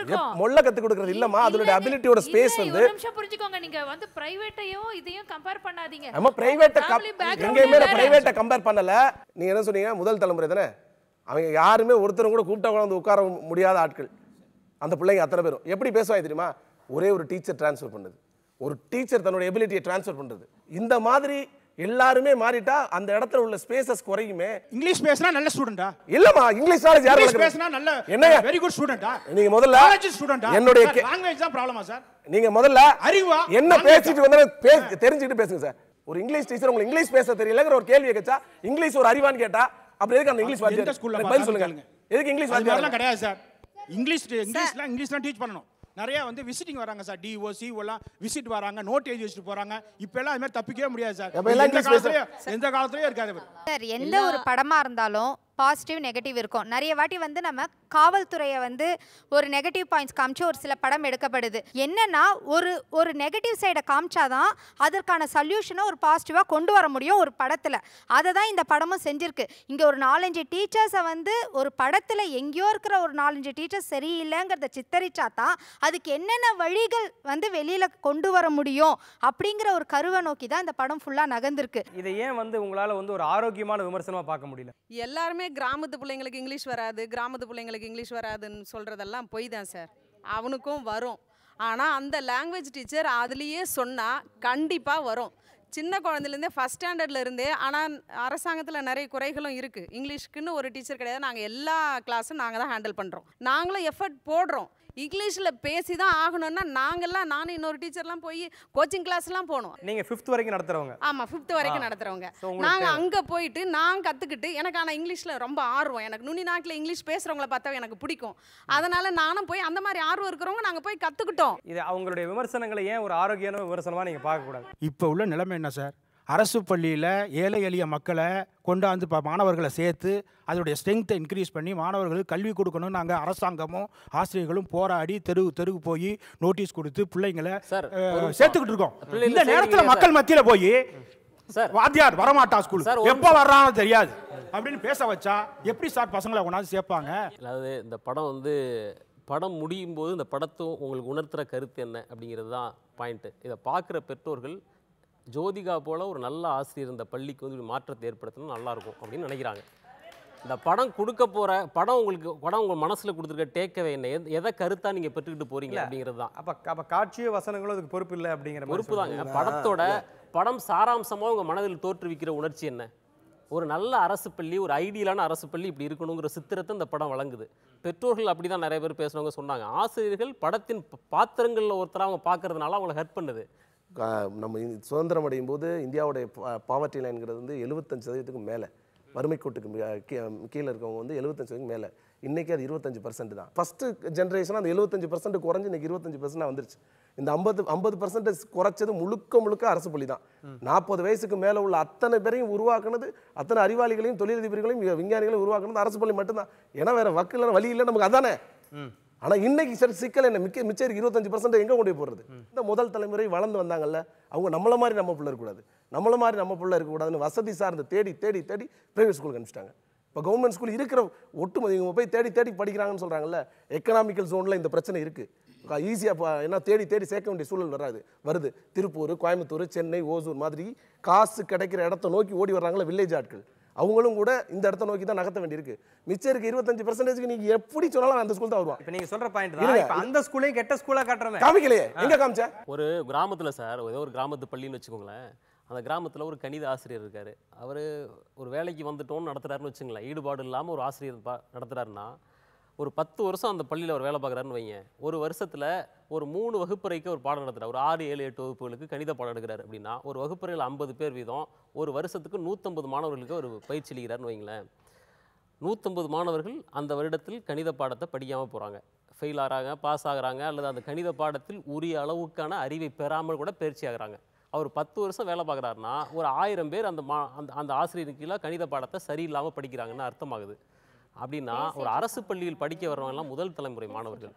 இருக்கோம் மொள்ள கத்து கொடுக்கறது இல்லம்மா அதனுடைய அபிலிட்டியோட ஸ்பேஸ் இல்ல, வந்து ஒரு நிமிஷம் புரிஞ்சுக்கோங்க நீங்க வந்து பிரைவேட்டையும் இதையும் கம்பேர் பண்ணாதீங்க நம்ம பிரைவேட்டை Family background எங்கேயுமே வேற. பிரைவேட்டை கம்பேர் பண்ணல நீங்க என்ன சொன்னீங்க முதல் தலைமுறை தானே அவங்க யாருமே ஒருத்தரும் கூட கூப்பிட்டா கூட வந்து உட்கார முடியாத ஆட்கள் அந்த பிள்ளைங்க அத்தனை பேரும் எப்படி பேசுவாங்க தெரியுமா ஒரே ஒரு டீச்சர் ட்ரான்ஸ்ஃபர் பண்ணுது ஒரு டீச்சர் தன்னோட எபிலிட்டியை ட்ரான்ஸ்ஃபர் பண்றது இந்த மாதிரி எல்லாருமே மாறிட்டா அந்த இடத்துல உள்ள ஸ்பேசஸ் குறையுமே இங்கிலீஷ் பேசினா நல்ல ஸ்டூடெண்டா இல்லம்மா இங்கிலீஷ் நாலேஜ் யார் இங்கிலீஷ் வளர்க்கறது? பேசினா நல்ல என்னங்க வெரி குட் ஸ்டூடெண்டா நீங்க முதல்ல காலேஜ் ஸ்டூடெண்டா என்னுடைய கே- லாங்குவேஜ் தான் ப்ராப்ளமா சார் நீங்க முதல்ல அறிவா? என்ன language-ஆ? பேசிட்டு வந்தா பேச தெரிஞ்சுக்கிட்டு பேசுங்க சார் ஒரு இங்கிலீஷ் டீச்சர் உங்களுக்கு இங்கிலீஷ் பேச தெரியலங்கிற ஒரு கேள்வியை கேட்டா இங்கிலீஷ் ஒரு அறிவான்னு கேட்டா அப்புறம் எதுக்கு அந்த இங்கிலீஷ் எந்த வாத்தியார் ஸ்கூல்ல எனக்கு பதில் சொல்லுங்க கேளுங்க. எதுக்கு இங்கிலீஷ் அது மாதிரிலாம் வாத்தியார் கிடையாது சார் இங்கிலீஷ் இங்கிலீஷ்லாம் இங்கிலீஷ்லாம் டீச் பண்ணணும் நிறைய வந்து விசிட்டிங் வராங்க சார் டிஓ சிஓலாம் விசிட் வராங்க நோட் எழுதி வச்சுட்டு போறாங்க இப்போ எல்லாம் அது மாதிரி தப்பிக்கவே முடியாது சார் அப்ப எல்லாம் எந்த இங்கிலீஷ் பேச- காலத்துலயும் எந்த காலத்துலயும் இருக்காது அவர். சார் எந்த ஒரு படமா இருந்தாலும் பாசிட்டிவ் நெகட்டிவ் இருக்கும் நிறைய வாட்டி வந்து நம்ம காவல்துறையை வந்து ஒரு நெகட்டிவ் பாயிண்ட்ஸ் காமிச்சு ஒரு சில படம் எடுக்கப்படுது என்னன்னா ஒரு ஒரு நெகட்டிவ் சைடை காமிச்சாதான் அதற்கான சொல்யூஷனை ஒரு பாசிட்டிவாக கொண்டு வர முடியும் ஒரு படத்தில் அதை தான் இந்த படமும் செஞ்சிருக்கு இங்கே ஒரு நாலஞ்சு டீச்சர்ஸை வந்து ஒரு படத்தில் எங்கேயோ இருக்கிற ஒரு நாலஞ்சு டீச்சர்ஸ் சரியில்லைங்கிறத சித்தரிச்சா தான் அதுக்கு என்னென்ன வழிகள் வந்து வெளியில் கொண்டு வர முடியும் அப்படிங்கிற ஒரு கருவை நோக்கி தான் இந்த படம் ஃபுல்லாக நகர்ந்திருக்கு இதை ஏன் வந்து உங்களால வந்து ஒரு ஆரோக்கியமான விமர்சனமா பார்க்க முடியல எல்லாருமே கிராமத்து பிள்ளைங்களுக்கு இங்கிலீஷ் வராது கிராமத்து பிள்ளைங்களுக்கு இங்கிலீஷ் வராதுன்னு சொல்கிறதெல்லாம் பொய் தான் சார் அவனுக்கும் வரும் ஆனால் அந்த லாங்குவேஜ் டீச்சர் அதுலேயே சொன்னால் கண்டிப்பாக வரும் சின்ன குழந்தைலேருந்தே ஃபஸ்ட் ஸ்டாண்டர்ட்ல இருந்தே ஆனால் அரசாங்கத்தில் நிறைய குறைகளும் இருக்குது இங்கிலீஷ்க்குன்னு ஒரு டீச்சர் கிடையாது நாங்கள் எல்லா கிளாஸும் நாங்கள் தான் ஹேண்டில் பண்ணுறோம் நாங்களும் எஃபர்ட் போடுறோம் இங்கிலீஷில் பேசி தான் ஆகணும்னா நாங்கள்லாம் நானும் இன்னொரு டீச்சர்லாம் போய் கோச்சிங் கிளாஸ்லாம் போனோம் நீங்க ஃபிஃப்த் வரைக்கும் நடத்துறவங்க ஆமாம் ஃபிஃப்த் வரைக்கும் ஆ. நடத்துகிறவங்க So உங்களுக்கு நாங்கள் அங்கே போயிட்டு நான் கற்றுக்கிட்டு எனக்கு ஆனால் இங்கிலீஷில் ரொம்ப ஆர்வம் எனக்கு நுனி நாட்டில் இங்கிலீஷ் பேசுகிறவங்கள பார்த்தா எனக்கு பிடிக்கும் அதனால் நானும் போய் அந்த மாதிரி ஆர்வம் இருக்கிறவங்க நாங்கள் போய் கற்றுக்கிட்டோம் இது அவங்களுடைய விமர்சனங்களை ஏன் ஒரு ஆரோக்கியமான விமர்சனமா நீங்க பார்க்க கூடாது இப்போ உள்ள நிலைமை என்ன சார் அரசு பள்ளியில் ஏழை எளிய மக்களை கொண்டாந்து இப்போ மாணவர்களை சேர்த்து அதோடைய ஸ்ட்ரென்த்தை இன்க்ரீஸ் பண்ணி மாணவர்களுக்கு கல்வி கொடுக்கணும் நாங்கள் அரசாங்கமும் ஆசிரியர்களும் போராடி தெரு தெருவு போய் நோட்டீஸ் கொடுத்து பிள்ளைங்களை சார், அஹ், ஒரு நிமிஷம். சேர்த்துக்கிட்டு இருக்கோம் பிள்ளைகளை இந்த நேரத்தில் சேர்க்கிறீங்க மக்கள் மத்தியில் போய் சார் வாத்தியார் வரமாட்டான் ஸ்கூல் சார், ஒரு எப்போ வர்றான்னு தெரியாது அப்படின்னு பேச வச்சா எப்படி சார் பசங்களை கொண்டாந்து சேர்ப்பாங்க அதாவது இந்த படம் வந்து படம் முடியும் போது இந்த படத்தும் உங்களுக்கு உணர்த்துற கருத்து என்ன அப்படிங்கிறது தான் பாயிண்ட்டு இதை பார்க்குற பெற்றோர்கள் ஜோதிகா போல ஒரு நல்ல ஆசிரியர் இந்த பள்ளிக்கு வந்து இப்படி மாற்றத்தை ஏற்படுத்தணும் நல்லா இருக்கும் அப்படின்னு நினைக்கிறாங்க இந்த படம் கொடுக்க போற படம் உங்களுக்கு படம் உங்க மனசுல கொடுத்துருக்க டேக்கவே என்ன எத- எதை கருத்தா நீங்க பெற்றுக்கிட்டு போறீங்க அப்படிங்கிறது தான் அப்ப அப்ப காட்சியோ வசனங்களோ அதுக்கு பொறுப்பு இல்லை அப்படிங்கிற மாதிரி பொறுப்பு தாங்க சொல்றீங்க. படத்தோட படம் சாராம்சமா உங்க மனதில் தோற்றுவிக்கிற உணர்ச்சி என்ன ஒரு நல்ல அரசு பள்ளி ஒரு ஐடியலான அரசு பள்ளி இப்படி இருக்கணுங்கிற சித்திரத்தை இந்த படம் வழங்குது பெற்றோர்கள் அப்படி தான் நிறைய பேர் பேசுனவங்க சொன்னாங்க ஆசிரியர்கள் படத்தின் ப- பாத்திரங்கள்ல ஒருத்தரா அவங்க பார்க்கறதுனால அவங்களை ஹர்ட் பண்ணுது கா- நம்ம இ- சுதந்திரம் அடையும் போது இந்தியாவுடைய பாவர்ட்டி லைன்ங்கிறது வந்து எழுபத்தஞ்சு சதவீதத்துக்கு மேலே வறுமை கோட்டுக்கு மீ- கீ- கீழே இருக்கவங்க வந்து எழுபத்தஞ்சு சதவீதம் மேலே இன்னைக்கு அது இருபத்தஞ்சு பர்சன்ட் தான் ஃபஸ்ட்டு ஜென்ரேஷன் அந்த எழுபத்தஞ்சு பர்சன்ட் குறைஞ்சு இன்னைக்கு இருபத்தஞ்சு பர்சன்ட் வந்துருச்சு இந்த ஐம்பது ஐம்பது பர்சன்டேஜ் குறைச்சது முழுக்க முழுக்க அரசு பள்ளி தான் நாற்பது வயசுக்கு மேலே உள்ள அத்தனை பேரையும் உருவாக்குனது அத்தனை அறிவாளிகளையும் தொழிலதிபர்களையும் வி- விஞ்ஞானிகளையும் உருவாக்குனது அரசு பள்ளி மட்டும்தான் ஏன்னா வேற வக்கு இல்லை வழி இல்லை நமக்கு அதானே ஆனா இன்னைக்கு சரி சிக்கல் என்ன மிக்க மிச்சம் இருக்கு இருபத்தஞ்சு பர்சன்ட் எங்க கொண்டு போய் போடுறது இந்த முதல் தலைமுறை வளர்ந்து வந்தாங்கல்ல அவங்க நம்மள மாதிரி நம்ம பிள்ளை இருக்கக்கூடாது நம்மள மாதிரி நம்ம பிள்ளை இருக்கக்கூடாதுன்னு வசதி சார்ந்து தேடி தேடி தேடி பிரைவேட் ஸ்கூலுக்கு அனுப்பிச்சிட்டாங்க இப்போ கவர்மெண்ட் ஸ்கூல் இருக்கிற ஒட்டுமொத்த இவங்க போய் தேடி தேடி படிக்கிறாங்கன்னு சொல்றாங்கல்ல எக்கனாமிக்கல் ஜோன்ல இந்த பிரச்சனை இருக்கு ஈஸியாக என்ன தேடி தேடி சேர்க்க வேண்டிய சூழல் வராது வருது திருப்பூர் கோயம்புத்தூர் சென்னை ஓசூர் மாதிரி காசு கிடைக்கிற இடத்த நோக்கி ஓடி வர்றாங்களே வில்லேஜ் ஆட்கள் அவங்களும் கூட இந்த இடத்த நோக்கி தான் நகர்த்த வேண்டியிருக்கு மிச்சம் இருக்கு இருபத்தஞ்சு பர்சன்டேஜ்க்கு நீங்க எப்படி சொன்னாலும் அந்த ஸ்கூல் தான் வருவான் இப்ப நீங்க சொல்ற பாயிண்ட் இருங்க. தான் இப்ப அந்த ஸ்கூலையும் கெட்ட ஸ்கூலா காட்டுறமே காமிக்கலையே எங்க காமிச்ச ஒரு கிராமத்தில் சார் ஏதோ ஒரு கிராமத்து பள்ளின்னு வச்சுக்கோங்களேன் அந்த கிராமத்தில் ஒரு கணித ஆசிரியர் இருக்கார் அவர் ஒரு வேலைக்கு வந்துட்டோம்னு நடத்துறாருன்னு வச்சுங்களேன் ஈடுபாடு இல்லாமல் ஒரு ஆசிரியர் பா நடத்துறாருன்னா ஒரு பத்து வருஷம் அந்த பள்ளியில் அவர் வேலை பார்க்குறாருன்னு வைங்க ஒரு வருஷத்தில் ஒரு மூணு வகுப்பறைக்கு ஒரு பாடம் நடத்துறாரு ஒரு ஆறு ஏழு எட்டு வகுப்புகளுக்கு கணித பாடம் எடுக்கிறாரு அப்படின்னா ஒரு வகுப்பறையில் ஐம்பது பேர் வீதம் ஒரு வருஷத்துக்கு நூற்றம்பது மாணவர்களுக்கு ஒரு பயிற்சி அளிக்கிறாருன்னு வைங்களேன் நூற்றம்பது மாணவர்கள் அந்த வருடத்தில் கணித பாடத்தை படிக்காமல் போகிறாங்க ஃபெயில் ஆகிறாங்க பாஸ் ஆகுறாங்க அல்லது அந்த கணித பாடத்தில் உரிய அளவுக்கான அறிவை பெறாமல் கூட பயிற்சி ஆகுறாங்க அவர் பத்து வருஷம் வேலை பார்க்குறாருன்னா ஒரு ஆயிரம் பேர் அந்த மா அந்த அந்த ஆசிரியருக்கு கீழே கணித பாடத்தை சரியில்லாமல் படிக்கிறாங்கன்னு அர்த்தமாகுது அப்படின்னா ஒரு அரசு பள்ளியில் படிக்க வர்றவங்க எல்லாம் முதல் தலைமுறை மாணவர்கள்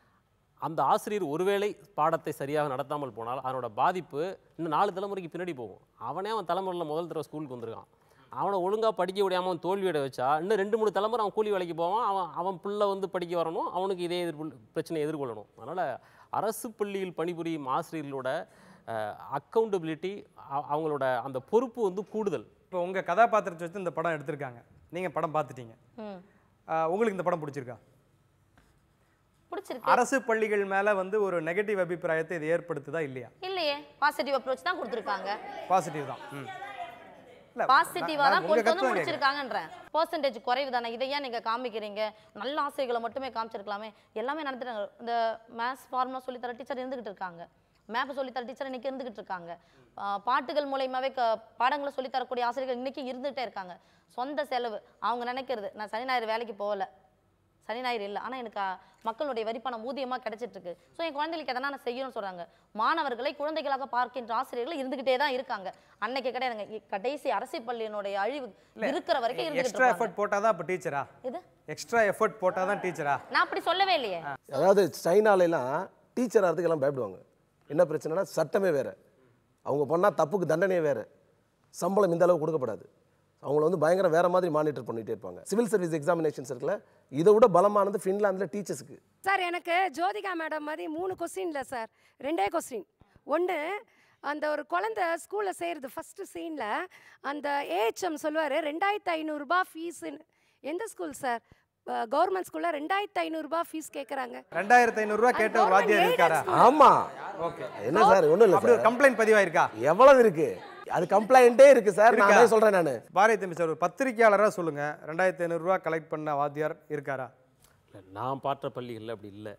அந்த ஆசிரியர் ஒருவேளை பாடத்தை சரியாக நடத்தாமல் போனால் அதனோட பாதிப்பு இன்னும் நாலு தலைமுறைக்கு பின்னாடி போகும் அவனே அவன் தலைமுறையில் முதல் தடவை ஸ்கூலுக்கு வந்திருக்கான் அவனை ஒழுங்காக படிக்க விடாம அவன் தோல்வி அடைய வச்சா இன்னும் ரெண்டு மூணு தலைமுறை அவன் கூலி வேலைக்கு போவான் அவன் அவன் பிள்ளை வந்து படிக்க வரணும் அவனுக்கு இதே எதிர் பிரச்சனையை எதிர்கொள்ளணும் அதனால் அரசு பள்ளியில் பணிபுரியும் ஆசிரியர்களோட அக்கௌண்டபிலிட்டி அவங்களோட அந்த பொறுப்பு வந்து கூடுதல் இப்போ உங்கள் கதாபாத்திரத்தை வச்சு இந்த படம் எடுத்திருக்காங்க நீங்கள் படம் பார்த்துட்டீங்க ம் ஆஹ் உங்களுக்கு இந்த படம் பிடிச்சிருக்கா பிடிச்சிருக்கு அரசு பள்ளிகள் மேலே வந்து ஒரு நெகட்டிவ் அபிப்பிராயத்தை இது ஏற்படுத்துதா இல்லையா இல்லையே பாசிட்டிவ் அப்ரோச் தான் கொடுத்துருக்காங்க பாசிட்டிவ் தான் ம் இல்ல, பாசிட்டிவா நான் தான் உங்க கொண்டு வந்து கருத்து தான் முடிச்சிருக்காங்கன்றேன் பர்சன்டேஜ் குறைவு தானே இதை ஏன் நீங்க காமிக்கிறீங்க நல்ல ஆசிரியர்களை மட்டுமே காமிச்சிருக்கலாமே எல்லாமே நடத்துறாங்க இந்த மேத்ஸ் ஃபார்முலா சொல்லி தர டீச்சர் இருந்துகிட்டு இருக்காங்க மேப் சொல்லி தர டீச்சர் இன்னைக்கு இருந்துகிட்டு இருக்காங்க ஆ, பாட்டுகள் மூலயமாவே க பாடங்களை சொல்லி தரக்கூடிய ஆசிரியர்கள் இன்னைக்கு இருந்துகிட்டே இருக்காங்க சொந்த செலவு அவங்க நினைக்கிறது நான் சனி ஞாயிறு வேலைக்கு போகல சனி ஞாயிறு இல்லை ஆனால் எனக்கு அ, மக்களுடைய வரிப்பணம் ஊதியமாக கிடைச்சிட்டு இருக்கு ஸோ என் குழந்தைகளுக்கு எதனா நான் செய்யணும்னு சொல்கிறாங்க மாணவர்களை குழந்தைகளாக பார்க்கின்ற ஆசிரியர்கள் இருந்துகிட்டே தான் இருக்காங்க அன்னைக்கு கிடையாதுங்க இ- கடைசி அரசு பள்ளியினுடைய அழிவு இருக்கிற வரைக்கும் இருந்துகிட்டு எக்ஸ்ட்ரா இருப்பாங்க எஃபர்ட் போட்டால் தான் இப்போ டீச்சரா இது எக்ஸ்ட்ரா எஃபர்ட் போட்டால் தான் டீச்சரா நான் அப்படி சொல்லவே இல்லையே அதாவது சைனாலெல்லாம் டீச்சர் ஆகிறதுக்கு எல்லாம் பயப்படுவாங்க என்ன பிரச்சனைனா சட்டமே வேறு அவங்க பண்ணால் தப்புக்கு தண்டனையே வேறு சம்பளம் இந்த அளவுக்கு கொடுக்கப்படாது அவங்கள வந்து பயங்கர வேற மாதிரி மானிட்டர் பண்ணிகிட்டே இருப்பாங்க சிவில் சர்வீஸ் எக்ஸாமினேஷன்ஸ் இருக்குல்ல இதை விட பலமானது ஃபின்லாந்தில் டீச்சர்ஸுக்கு சார் எனக்கு ஜோதிகா மேடம் மாதிரி மூணு கொஸ்டின் இல்லை சார் ரெண்டே கொஸ்டின் ஒன்று அந்த ஒரு குழந்தை ஸ்கூலில் செய்கிறது ஃபஸ்ட்டு சீனில் அந்த ஏஹெச்எம் சொல்லுவார் ரெண்டாயிரத்து ஐநூறுரூபா ஃபீஸுன்னு எந்த ஸ்கூல் சார் கவர்மெண்ட் ஸ்கூலில் ரெண்டாயிரத்து ஐநூறுரூபா ஃபீஸ் கேட்குறாங்க ரெண்டாயிரத்தி ஐநூறுரூவா கேட்ட ஒரு வாத்தியார் இருக்காரா ஆமா ஓகே என்ன சார் ஒன்றும் இல்லை அப்படி ஒரு சார் கம்ப்ளைண்ட் பதிவாயிருக்கா எவ்வளவு இருக்கு அது கம்ப்ளைண்ட்டே இருக்கு சார் நான் இருக்கா? அதே சொல்கிறேன் நான் பாரதி தம்பி சார் ஒரு பத்திரிக்கையாளராக சொல்லுங்க ரெண்டாயிரத்தி ஐநூறுரூவா கலெக்ட் பண்ண வாத்தியார் இருக்காரா இல்ல, நான் பாற்ற பள்ளிகளில் அப்படி இல்லை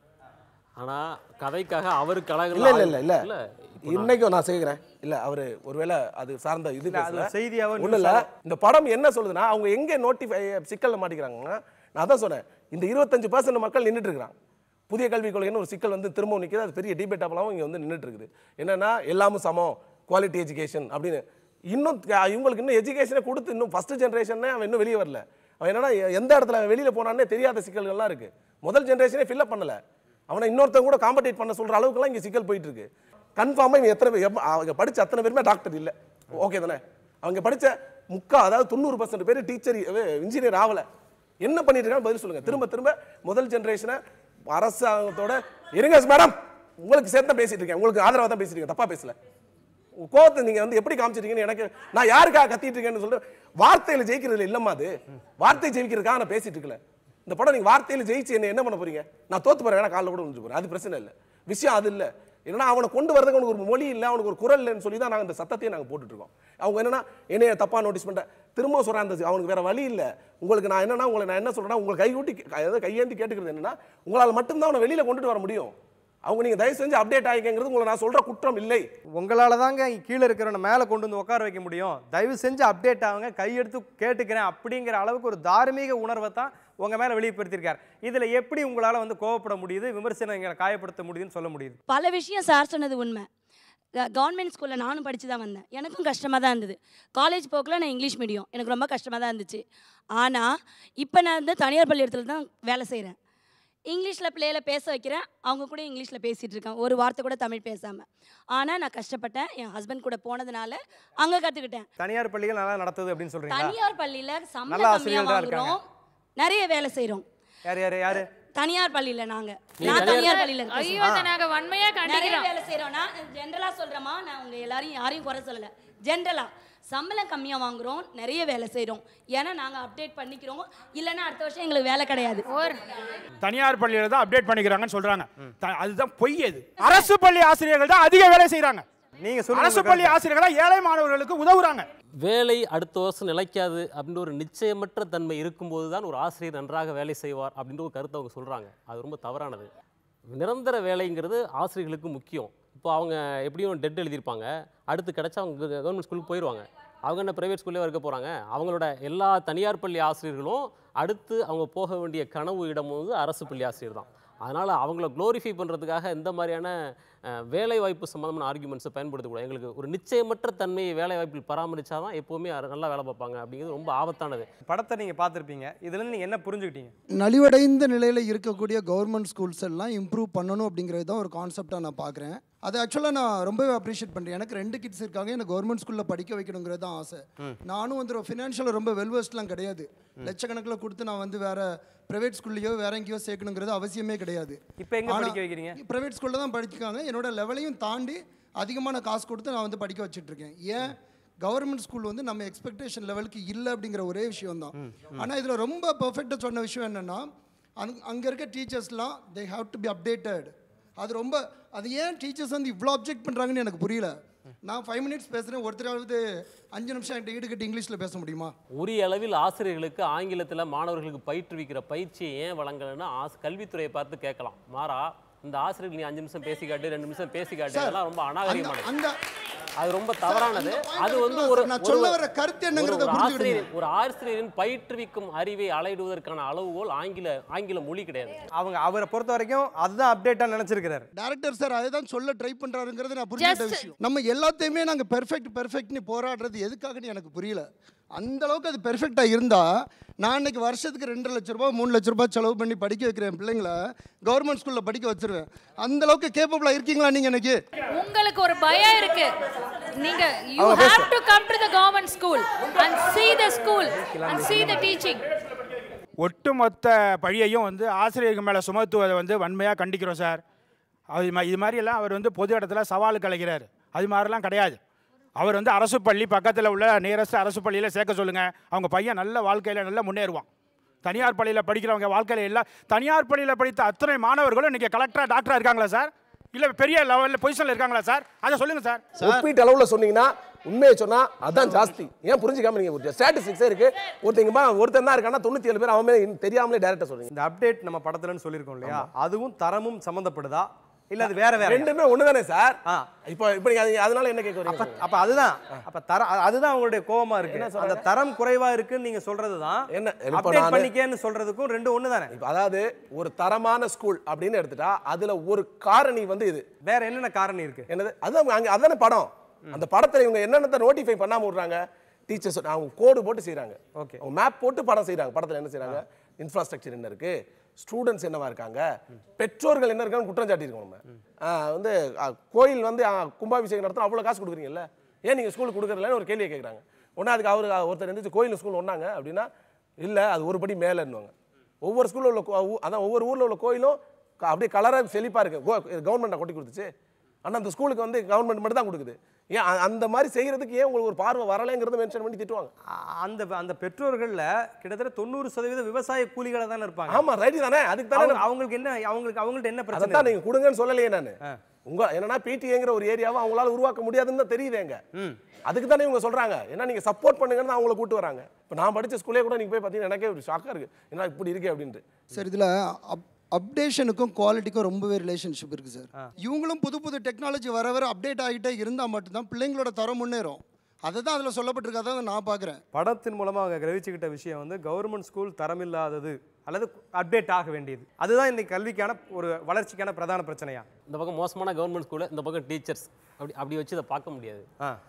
ஆனால் கதைக்காக அவருக்கு அழகு இல்ல இல்ல இல்ல இல்ல இல்லை இன்னைக்கும் நான் செய்கிறேன் இல்ல அவரு ஒருவேளை அது சார்ந்த இது இல்ல, அது பேசல. செய்தியாவோ ஒண்ணும் இல்ல நியூஸாவோ. இந்த படம் என்ன சொல்லுதுன்னா அவங்க எங்க நோட்டிஃபை சிக்கல்ல மாட்டிக்கிறாங்கன்னா நான் அதான் சொன்னேன் இந்த இருபத்தஞ்சு பர்சன்ட் மக்கள் நின்றுட்டு இருக்கிறாங்க புதிய கல்விக் கொள்கைன்னு ஒரு சிக்கல் வந்து திரும்பவும் நிற்குது அது பெரிய டிபேட்டாகவும் இங்கே வந்து நின்றுட்டு இருக்குது என்னன்னா எல்லாமும் சமம் குவாலிட்டி எஜுகேஷன் அப்படின்னு இன்னும் க- இவங்களுக்கு இன்னும் எஜுகேஷனை கொடுத்து இன்னும் ஃபர்ஸ்ட் ஜென்ரேஷனே அவன் இன்னும் வெளியே வரல அவன் என்னன்னா எ- எந்த இடத்துல அவன் வெளியில போனானே தெரியாத சிக்கல்கள்லாம் இருக்கு முதல் ஜென்ரேஷனே ஃபில்அப் பண்ணல அவனை இன்னொருத்தன் கூட காம்படேட் பண்ண சொல்ற அளவுக்குலாம் இங்கே சிக்கல் போயிட்டு இருக்கு கன்ஃபார்மாக இவன் எத்தனை பேர் எப்ப- அவங்க படிச்ச அத்தனை பேருமே டாக்டர் இல்லை ஓகே தானே அவங்க படிச்ச முக்கா அதாவது தொண்ணூறு பர்சன்ட் பேர் டீச்சர் இன்ஜினியர் ஆகல என்ன பண்ணிட்டு இருக்கான்னு பதில் சொல்லுங்க திரும்ப திரும்ப முதல் ஜென்ரேஷனை அரசாங்கத்தோட இருங்க மேடம் உங்களுக்கு சேர்த்து தான் பேசிட்டு இருக்கேன் உங்களுக்கு ஆதரவாக தான் பேசிட்டு இருக்கேன் தப்பா பேசல உங்க கோவத்தை நீங்க வந்து எப்படி காமிச்சிருக்கீங்கன்னு எனக்கு நான் யாருக்காக கத்திட்டு இருக்கேன்னு சொல்லிட்டு வார்த்தையில ஜெயிக்கிறது இல்லம்மா அது வார்த்தை ஜெயிக்கிறதுக்காக நான் பேசிட்டு இருக்கல இந்த படம் நீங்க வார்த்தையில ஜெயிச்சு என்ன என்ன பண்ண போறீங்க நான் தோத்து போறேன் வேணா காலைல கூட முடிஞ்சு போறேன் அது பிரச்சனை இல்லை விஷயம் அது இல்லை என்னன்னா அவனை கொண்டு வரதுக்கு அவனுக்கு ஒரு மொழி இல்லை அவனுக்கு ஒரு குரல் இல்லைன்னு சொல்லி தான் நாங்கள் இந்த சத்தத்தையே நாங்கள் போட்டுட்டு இருக்கோம் அவங்க என்னன்னா என்னைய தப்பா நோட்டீஸ் பண்ணிட்ட திரும்ப சொல்றேன் அந்த அவனுக்கு வேற வழி இல்லை உங்களுக்கு நான் என்னன்னா உங்களை நான் என்ன சொல்றேன்னா உங்களை கைகூட்டி அதாவது கையேந்தி கேட்டுக்கிறது என்னன்னா உங்களால் மட்டும்தான் அவனை வெளியில கொண்டுட்டு வர முடியும் அவங்க நீங்க தயவு செஞ்சு அப்டேட் ஆகிக்கங்கிறது உங்களை நான் சொல்ற குற்றம் இல்லை உங்களால தாங்க கீழே இருக்கிறவனை மேலே கொண்டு வந்து உட்கார வைக்க முடியும் தயவு செஞ்சு அப்டேட் ஆகுங்க கையெடுத்து கேட்டுக்கிறேன் அப்படிங்கிற அளவுக்கு ஒரு தார்மீக உணர்வை தான் உங்க மேல வெளிப்படுத்தியிருக்கார் இதுல எப்படி உங்களால வந்து கோவப்பட முடியுது விமர்சனங்களை காயப்படுத்த முடியுதுன்னு சொல்ல முடியுது பல விஷயம் சார் சொன்னது உண்மை கவர்மெண்ட் ஸ்கூலில் நானும் படித்து தான் வந்தேன் எனக்கும் கஷ்டமாக தான் இருந்தது காலேஜ் போக்கில் நான் இங்கிலீஷ் மீடியம் எனக்கு ரொம்ப கஷ்டமாக தான் இருந்துச்சு ஆனால் இப்போ நான் வந்து தனியார் பள்ளிக்கூடத்தில் தான் வேலை செய்கிறேன் இங்கிலீஷில் பிள்ளையில பேச வைக்கிறேன் அவங்க கூட இங்கிலீஷில் பேசிகிட்டு இருக்கேன் ஒரு வார்த்தை கூட தமிழ் பேசாமல் ஆனால் நான் கஷ்டப்பட்டேன் என் ஹஸ்பண்ட் கூட போனதுனால அங்கே கற்றுக்கிட்டேன் தனியார் பள்ளிகள் நல்லா நடத்துது அப்படின்னு சொல்றீங்களா தனியார் பள்ளியில் நல்ல சம்பளம் கம்மியாக ஆசிரியர்கள் தான் இருக்காங்க வாங்குறோம் நிறைய வேலை செய்கிறோம் யார் யார் யாரு தனியார் பள்ளியில் நாங்கள் நீங்க நான் தனியார் தனியார் பள்ளியில் இருக்கேன் ஐயோ, அதை நாங்க வன்மையா நிறைய கண்டிக்கிறோம். வேலை செய்கிறோம் நான் ஜென்ரலாக சொல்கிறேம்மா நான் உங்கள் எல்லாரையும் யாரையும் குறை சொல்லலை ஜென்ரலாக சம்பளம் கம்மியாக வாங்குறோம் நிறைய வேலை செய்கிறோம் ஏன்னா நாங்கள் அப்டேட் பண்ணிக்கிறோம் இல்லைன்னா அடுத்த வருஷம் எங்களுக்கு வேலை கிடையாது தனியார் பள்ளியில தான் அப்டேட் பண்ணிக்கிறாங்கன்னு சொல்றாங்க த- அதுதான் பொய் அது அரசு பள்ளி ஆசிரியர்கள் தான் அதிக வேலை செய்றாங்க நீங்க அரசு பள்ளி ஆசிரியர்களா ஏழை மாணவர்களுக்கு உதவுறாங்க வேலை அடுத்த வருஷம் நிலைக்காது அப்படின்ற ஒரு நிச்சயமற்ற தன்மை இருக்கும்போது தான் ஒரு ஆசிரியர் நன்றாக வேலை செய்வார் அப்படின்ற ஒரு கருத்தை அவங்க சொல்கிறாங்க அது ரொம்ப தவறானது நிரந்தர வேலைங்கிறது ஆசிரியர்களுக்கு முக்கியம் இப்போ அவங்க எப்படியும் டெட் எழுதியிருப்பாங்க அடுத்து கிடைச்சா அவங்க கவர்மெண்ட் ஸ்கூலுக்கு போயிடுவாங்க அவங்க என்ன ப்ரைவேட் ஸ்கூல்லே இருக்க போகிறாங்க அவங்களோட எல்லா தனியார் பள்ளி ஆசிரியர்களும் அடுத்து அவங்க போக வேண்டிய கனவு இடம் வந்து அரசு பள்ளி ஆசிரியர் தான் அதனால் அவங்கள க்ளோரிஃபை பண்ணுறதுக்காக இந்த மாதிரியான அஹ், வேலை வாய்ப்பு சம்மந்தமான ஆர்குமெண்ட்ஸை பயன்படுத்தக்கூடாது எங்களுக்கு ஒரு நிச்சயமற்ற தன்மையை வேலை வாய்ப்பில் பராமரிச்சா தான் எப்போவுமே அர- நல்லா வேலை பார்ப்பாங்க அப்படிங்கிறது ரொம்ப ஆபத்தானது படத்தை நீங்க பார்த்துருப்பீங்க இதுல இருந்து நீங்க என்ன புரிஞ்சுக்கிட்டீங்க நலிவடைந்த நிலையில் இருக்கக்கூடிய கவர்மெண்ட் ஸ்கூல்ஸ் எல்லாம் இம்ப்ரூவ் பண்ணணும் அப்படிங்கிறது தான் ஒரு கான்செப்டாக நான் பார்க்குறேன் அதை ஆக்சுவலாக நான் ரொம்பவே அப்ரிஷியேட் பண்ணுறேன் எனக்கு ரெண்டு கிட்ஸ் இருக்காங்க எனக்கு கவர்மெண்ட் ஸ்கூலில் படிக்க வைக்கணுங்கிறது தான் ஆசை ம். நானும் வந்து ஃபினான்ஷியலாக ரொம்ப வெல்வர்ஸ்ட்லாம் கிடையாது லட்சக்கணக்கில் கொடுத்து நான் வந்து வேற ப்ரைவேட் ஸ்கூல்லையோ வேற எங்கேயோ சேர்க்கணுங்கிறது அவசியமே கிடையாது இப்போ எங்க படிக்க வைக்கிறீங்க? ப்ரைவேட் ஸ்கூலில் தான் படிக்காங்க என்னோட லெவலையும் தாண்டி அதிகமான காசு கொடுத்து நான் வந்து படிக்க வச்சிட்டு இருக்கேன் ஏன் கவர்மெண்ட் ஸ்கூல் வந்து நம்ம எக்ஸ்பெக்டேஷன் லெவலுக்கு இல்லை அப்படிங்கிற ஒரே விஷயம் தான் ஆனால் இதில் ரொம்ப பர்ஃபெக்டாக சொன்ன விஷயம் என்னென்னா அங் அங்கே இருக்க டீச்சர்ஸ்லாம் they have to be updated அது ரொம்ப அது ஏன் டீச்சர்ஸ் வந்து இவ்வளோ அப்ஜெக்ட் பண்ணுறாங்கன்னு எனக்கு புரியல நான் ஃபைவ் மினிட்ஸ் பேசுகிறேன் ஒருத்தராவது அஞ்சு நிமிஷம் என்கிட்ட ஈடுகட்டி இங்கிலீஷில் பேச முடியுமா உரிய அளவில் ஆசிரியர்களுக்கு ஆங்கிலத்தில் மாணவர்களுக்கு பயிற்றுவிக்கிற பயிற்சியை ஏன் வழங்கலைன்னா ஆஸ் கல்வித்துறையை பார்த்து கேட்கலாம் மாறா இந்த ஆசிரியர்கள் நீ அஞ்சு நிமிஷம் பேசி காட்டு ரெண்டு நிமிஷம் பேசி காட்டு சார், இதெல்லாம் ரொம்ப அநாகரிகமானது அந்த அது ரொம்ப தவறானது அது வந்து ஒரு நான் ஒரு- சொல்ல வர கருத்து ஒரு- என்னங்கிறத ஒரு புரிஞ்சுக்கிடுங்க. ஆசிரியர் ஒரு ஆசிரியரின் பயிற்றுவிக்கும் அறிவை அளவிடுவதற்கான அளவுகோல் ஆங்கில ஆங்கில மொழி கிடையாது அவங்க அவரை பொறுத்த வரைக்கும் அதுதான் அப்டேட்டாக நினச்சிருக்கிறாரு டேரக்டர் சார் அதை தான் சொல்ல ட்ரை பண்ணுறாருங்கிறது நான் புரிஞ்சுக்கிட்ட Just- விஷயம் நம்ம எல்லாத்தையுமே நாங்கள் பெர்ஃபெக்ட் பெர்ஃபெக்ட்னு போராடுறது எதுக்காகன்னு எனக்கு புரியல அந்த அளவுக்கு அது பெர்ஃபெக்டாக இருந்தால் நான் இன்னைக்கு வருஷத்துக்கு ரெண்டு லட்ச ரூபாய் மூணு லட்ச ரூபாய் செலவு பண்ணி படிக்க வைக்கிறேன் என் பிள்ளைங்கள கவர்மெண்ட் ஸ்கூலில் படிக்க வச்சிருவேன் அந்த அளவுக்கு கேப்பபிளாக இருக்கீங்களா நீங்கள் இன்னைக்கு உங்களுக்கு ஒரு பயம் இருக்கு நீங்க யூ அவங்க ஹேவ் பேசு. To come to the government school and see the school and see the teaching ஒட்டுமொத்த பழியையும் வந்து ஆசிரியர்கள் மேலே சுமத்துவதை வந்து வன்மையாக கண்டிக்கிறோம் சார் அது மா- இது மாதிரியெல்லாம் அவர் வந்து பொது இடத்துல சவாலுக்கு அழைக்கிறார் அது மாதிரிலாம் கிடையாது அவர் வந்து அரசு பள்ளி பக்கத்தில் உள்ள நியரஸ்ட் அரசு பள்ளியில் சேர்க்க சொல்லுங்கள் அவங்க பையன் நல்ல வாழ்க்கையில் நல்லா முன்னேறுவான் தனியார் பள்ளியில் படிக்கிறவங்க வாழ்க்கையில் எல்லாம் தனியார் பள்ளியில் படித்த அத்தனை மாணவர்களும் இன்றைக்கி கலெக்டராக டாக்டராக இருக்காங்களா சார் இல்லை பெரிய லெவலில் பொசிஷனில் இருக்காங்களா சார் அதை சொல்லுங்கள் சார் ஒப்பீட்டு அளவுல சொன்னீங்கன்னா உண்மையை சொன்னா அதான் ஜாஸ்தி ஏன் புரிஞ்சுக்காம நீங்க ஸ்டாட்டிஸ்டிக்ஸே இருக்கு ஒருத்தங்க ஒருத்தன் தான் இருக்கானா தொண்ணூத்தி ஏழு பேர் அவன் மேல தெரியாமலே டேரக்டா சொல்றீங்க இந்த அப்டேட் நம்ம படத்துலன்னு சொல்லியிருக்கோம் இல்லையா அதுவும் தரமும் சம்மந்தப்படுதா இல்ல அது வேற வேற ரெண்டுமே ஒண்ணுதானே சார் இப்போ இப்போ நீங்க அது- அதனால என்ன கேட்க வரீங்க அப்ப அதுதான் அப்ப தர அ- அதுதான் உங்களுடைய கோவமா இருக்கு என்ன அந்த சொல்றாங்க? தரம் குறைவா இருக்குன்னு நீங்க சொல்றதுதான் என்ன இப்ப அப்டேட் நானு- பண்ணிக்கேன்னு சொல்றதுக்கும் ரெண்டும் ஒண்ணு தானே இப்ப அதாவது ஒரு தரமான ஸ்கூல் அப்படின்னு எடுத்துட்டா அதுல ஒரு காரணி வந்து இது வேற என்னென்ன காரணி இருக்கு என்னது அதான் அங்க அதானே படம் அந்த படத்துல இவங்க என்னென்ன நோட்டிஃபை பண்ணாம விடுறாங்க டீச்சர்ஸ் அவங்க கோடு போட்டு செய்றாங்க ஓகே அவங்க மேப் போட்டு படம் செய்றாங்க படத்துல என்ன செய்றாங்க இன்ஃப்ராஸ்ட்ரக்சர் என்ன இருக்கு ஸ்டூடெண்ட்ஸ் என்னவா இருக்காங்க பெற்றோர்கள் என்ன இருக்கான்னு குற்றம் சாட்டியிருக்கோம் நம்ம ஆ, வந்து ஆ, கோயில் வந்து ஆ, கும்பாபிஷேகம் நடத்தினா அவ்வளோ காசு கொடுக்குறீங்கல்ல ஏன் நீங்கள் ஸ்கூலுக்கு கொடுக்குறதுலன்னு ஒரு கேள்வியை கேட்குறாங்க உடனே அதுக்கு அவர் ஒருத்தர் இருந்துச்சு கோயில் ஸ்கூல் ஒன்றாங்க அப்படின்னா இல்லை அது ஒரு படி மேலேன்னுவாங்க ஒவ்வொரு ஸ்கூலில் உள்ள கோ- ஊ- அதான் ஒவ்வொரு ஊரில் உள்ள கோயிலும் க- அப்படியே கலராக செழிப்பாக இருக்கு கவர்மெண்ட்டை கொட்டி கொடுத்துச்சு ஆனால் அந்த ஸ்கூலுக்கு வந்து கவர்மெண்ட் மட்டும் தான் கொடுக்குது ஏன் அ- அந்த மாதிரி செய்கிறதுக்கு ஏன் உங்களுக்கு ஒரு பார்வை வரலைங்கிறத மென்ஷன் பண்ணி திட்டுவாங்க அந்த அந்த பெற்றோர்கள்ல கிட்டத்தட்ட தொண்ணூறு சதவீத விவசாய கூலிகளா தானே இருப்பாங்க ஆமா ரைட்டு தானே அதுக்கு தானே அவங்க- அவங்களுக்கு என்ன அவங்களுக்கு அவங்கள்ட்ட என்ன பிரச்சனை அதான் நீங்க கொடுங்கன்னு சொல்லலையே நான் உங்க என்னன்னா பிடிஏங்கிற ஒரு ஏரியாவை அவங்களால உருவாக்க முடியாதுன்னு தான் தெரியுது எங்க அதுக்கு தானே இவங்க சொல்றாங்க ஏன்னா நீங்க சப்போர்ட் பண்ணுங்கன்னு அவங்கள கூட்டு வராங்க இப்போ நான் படிச்ச ஸ்கூலே கூட நீங்க போய் பார்த்தீங்கன்னா எனக்கே ஒரு ஷாக்கா இருக்கு என்ன இப்படி இருக்கே அப்படின்ட்டு சார் இதில் அப் அப்டேஷனுக்கும் குவாலிட்டிக்கும் ரொம்பவே ரிலேஷன்ஷிப் இருக்குது சார் இவங்களும் புது புது டெக்னாலஜி வர வர அப்டேட் ஆகிட்டே இருந்தால் மட்டும்தான் பிள்ளைங்களோட தரம் முன்னேறும் அதை தான் அதில் சொல்லப்பட்டிருக்காதான் நான் பார்க்குறேன் படத்தின் மூலமா அவங்க கிரகிச்சுக்கிட்ட விஷயம் வந்து கவர்மெண்ட் ஸ்கூல் தரமில்லாதது அல்லது அப்டேட் ஆக வேண்டியது அதுதான் இன்னைக்கு கல்விக்கான ஒரு வளர்ச்சிக்கான பிரதான பிரச்சனையா இந்த பக்கம் மோசமான கவர்மெண்ட் ஸ்கூலு இந்த பக்கம் டீச்சர்ஸ் அப்படி அப்படி வச்சு இதை பார்க்க முடியாது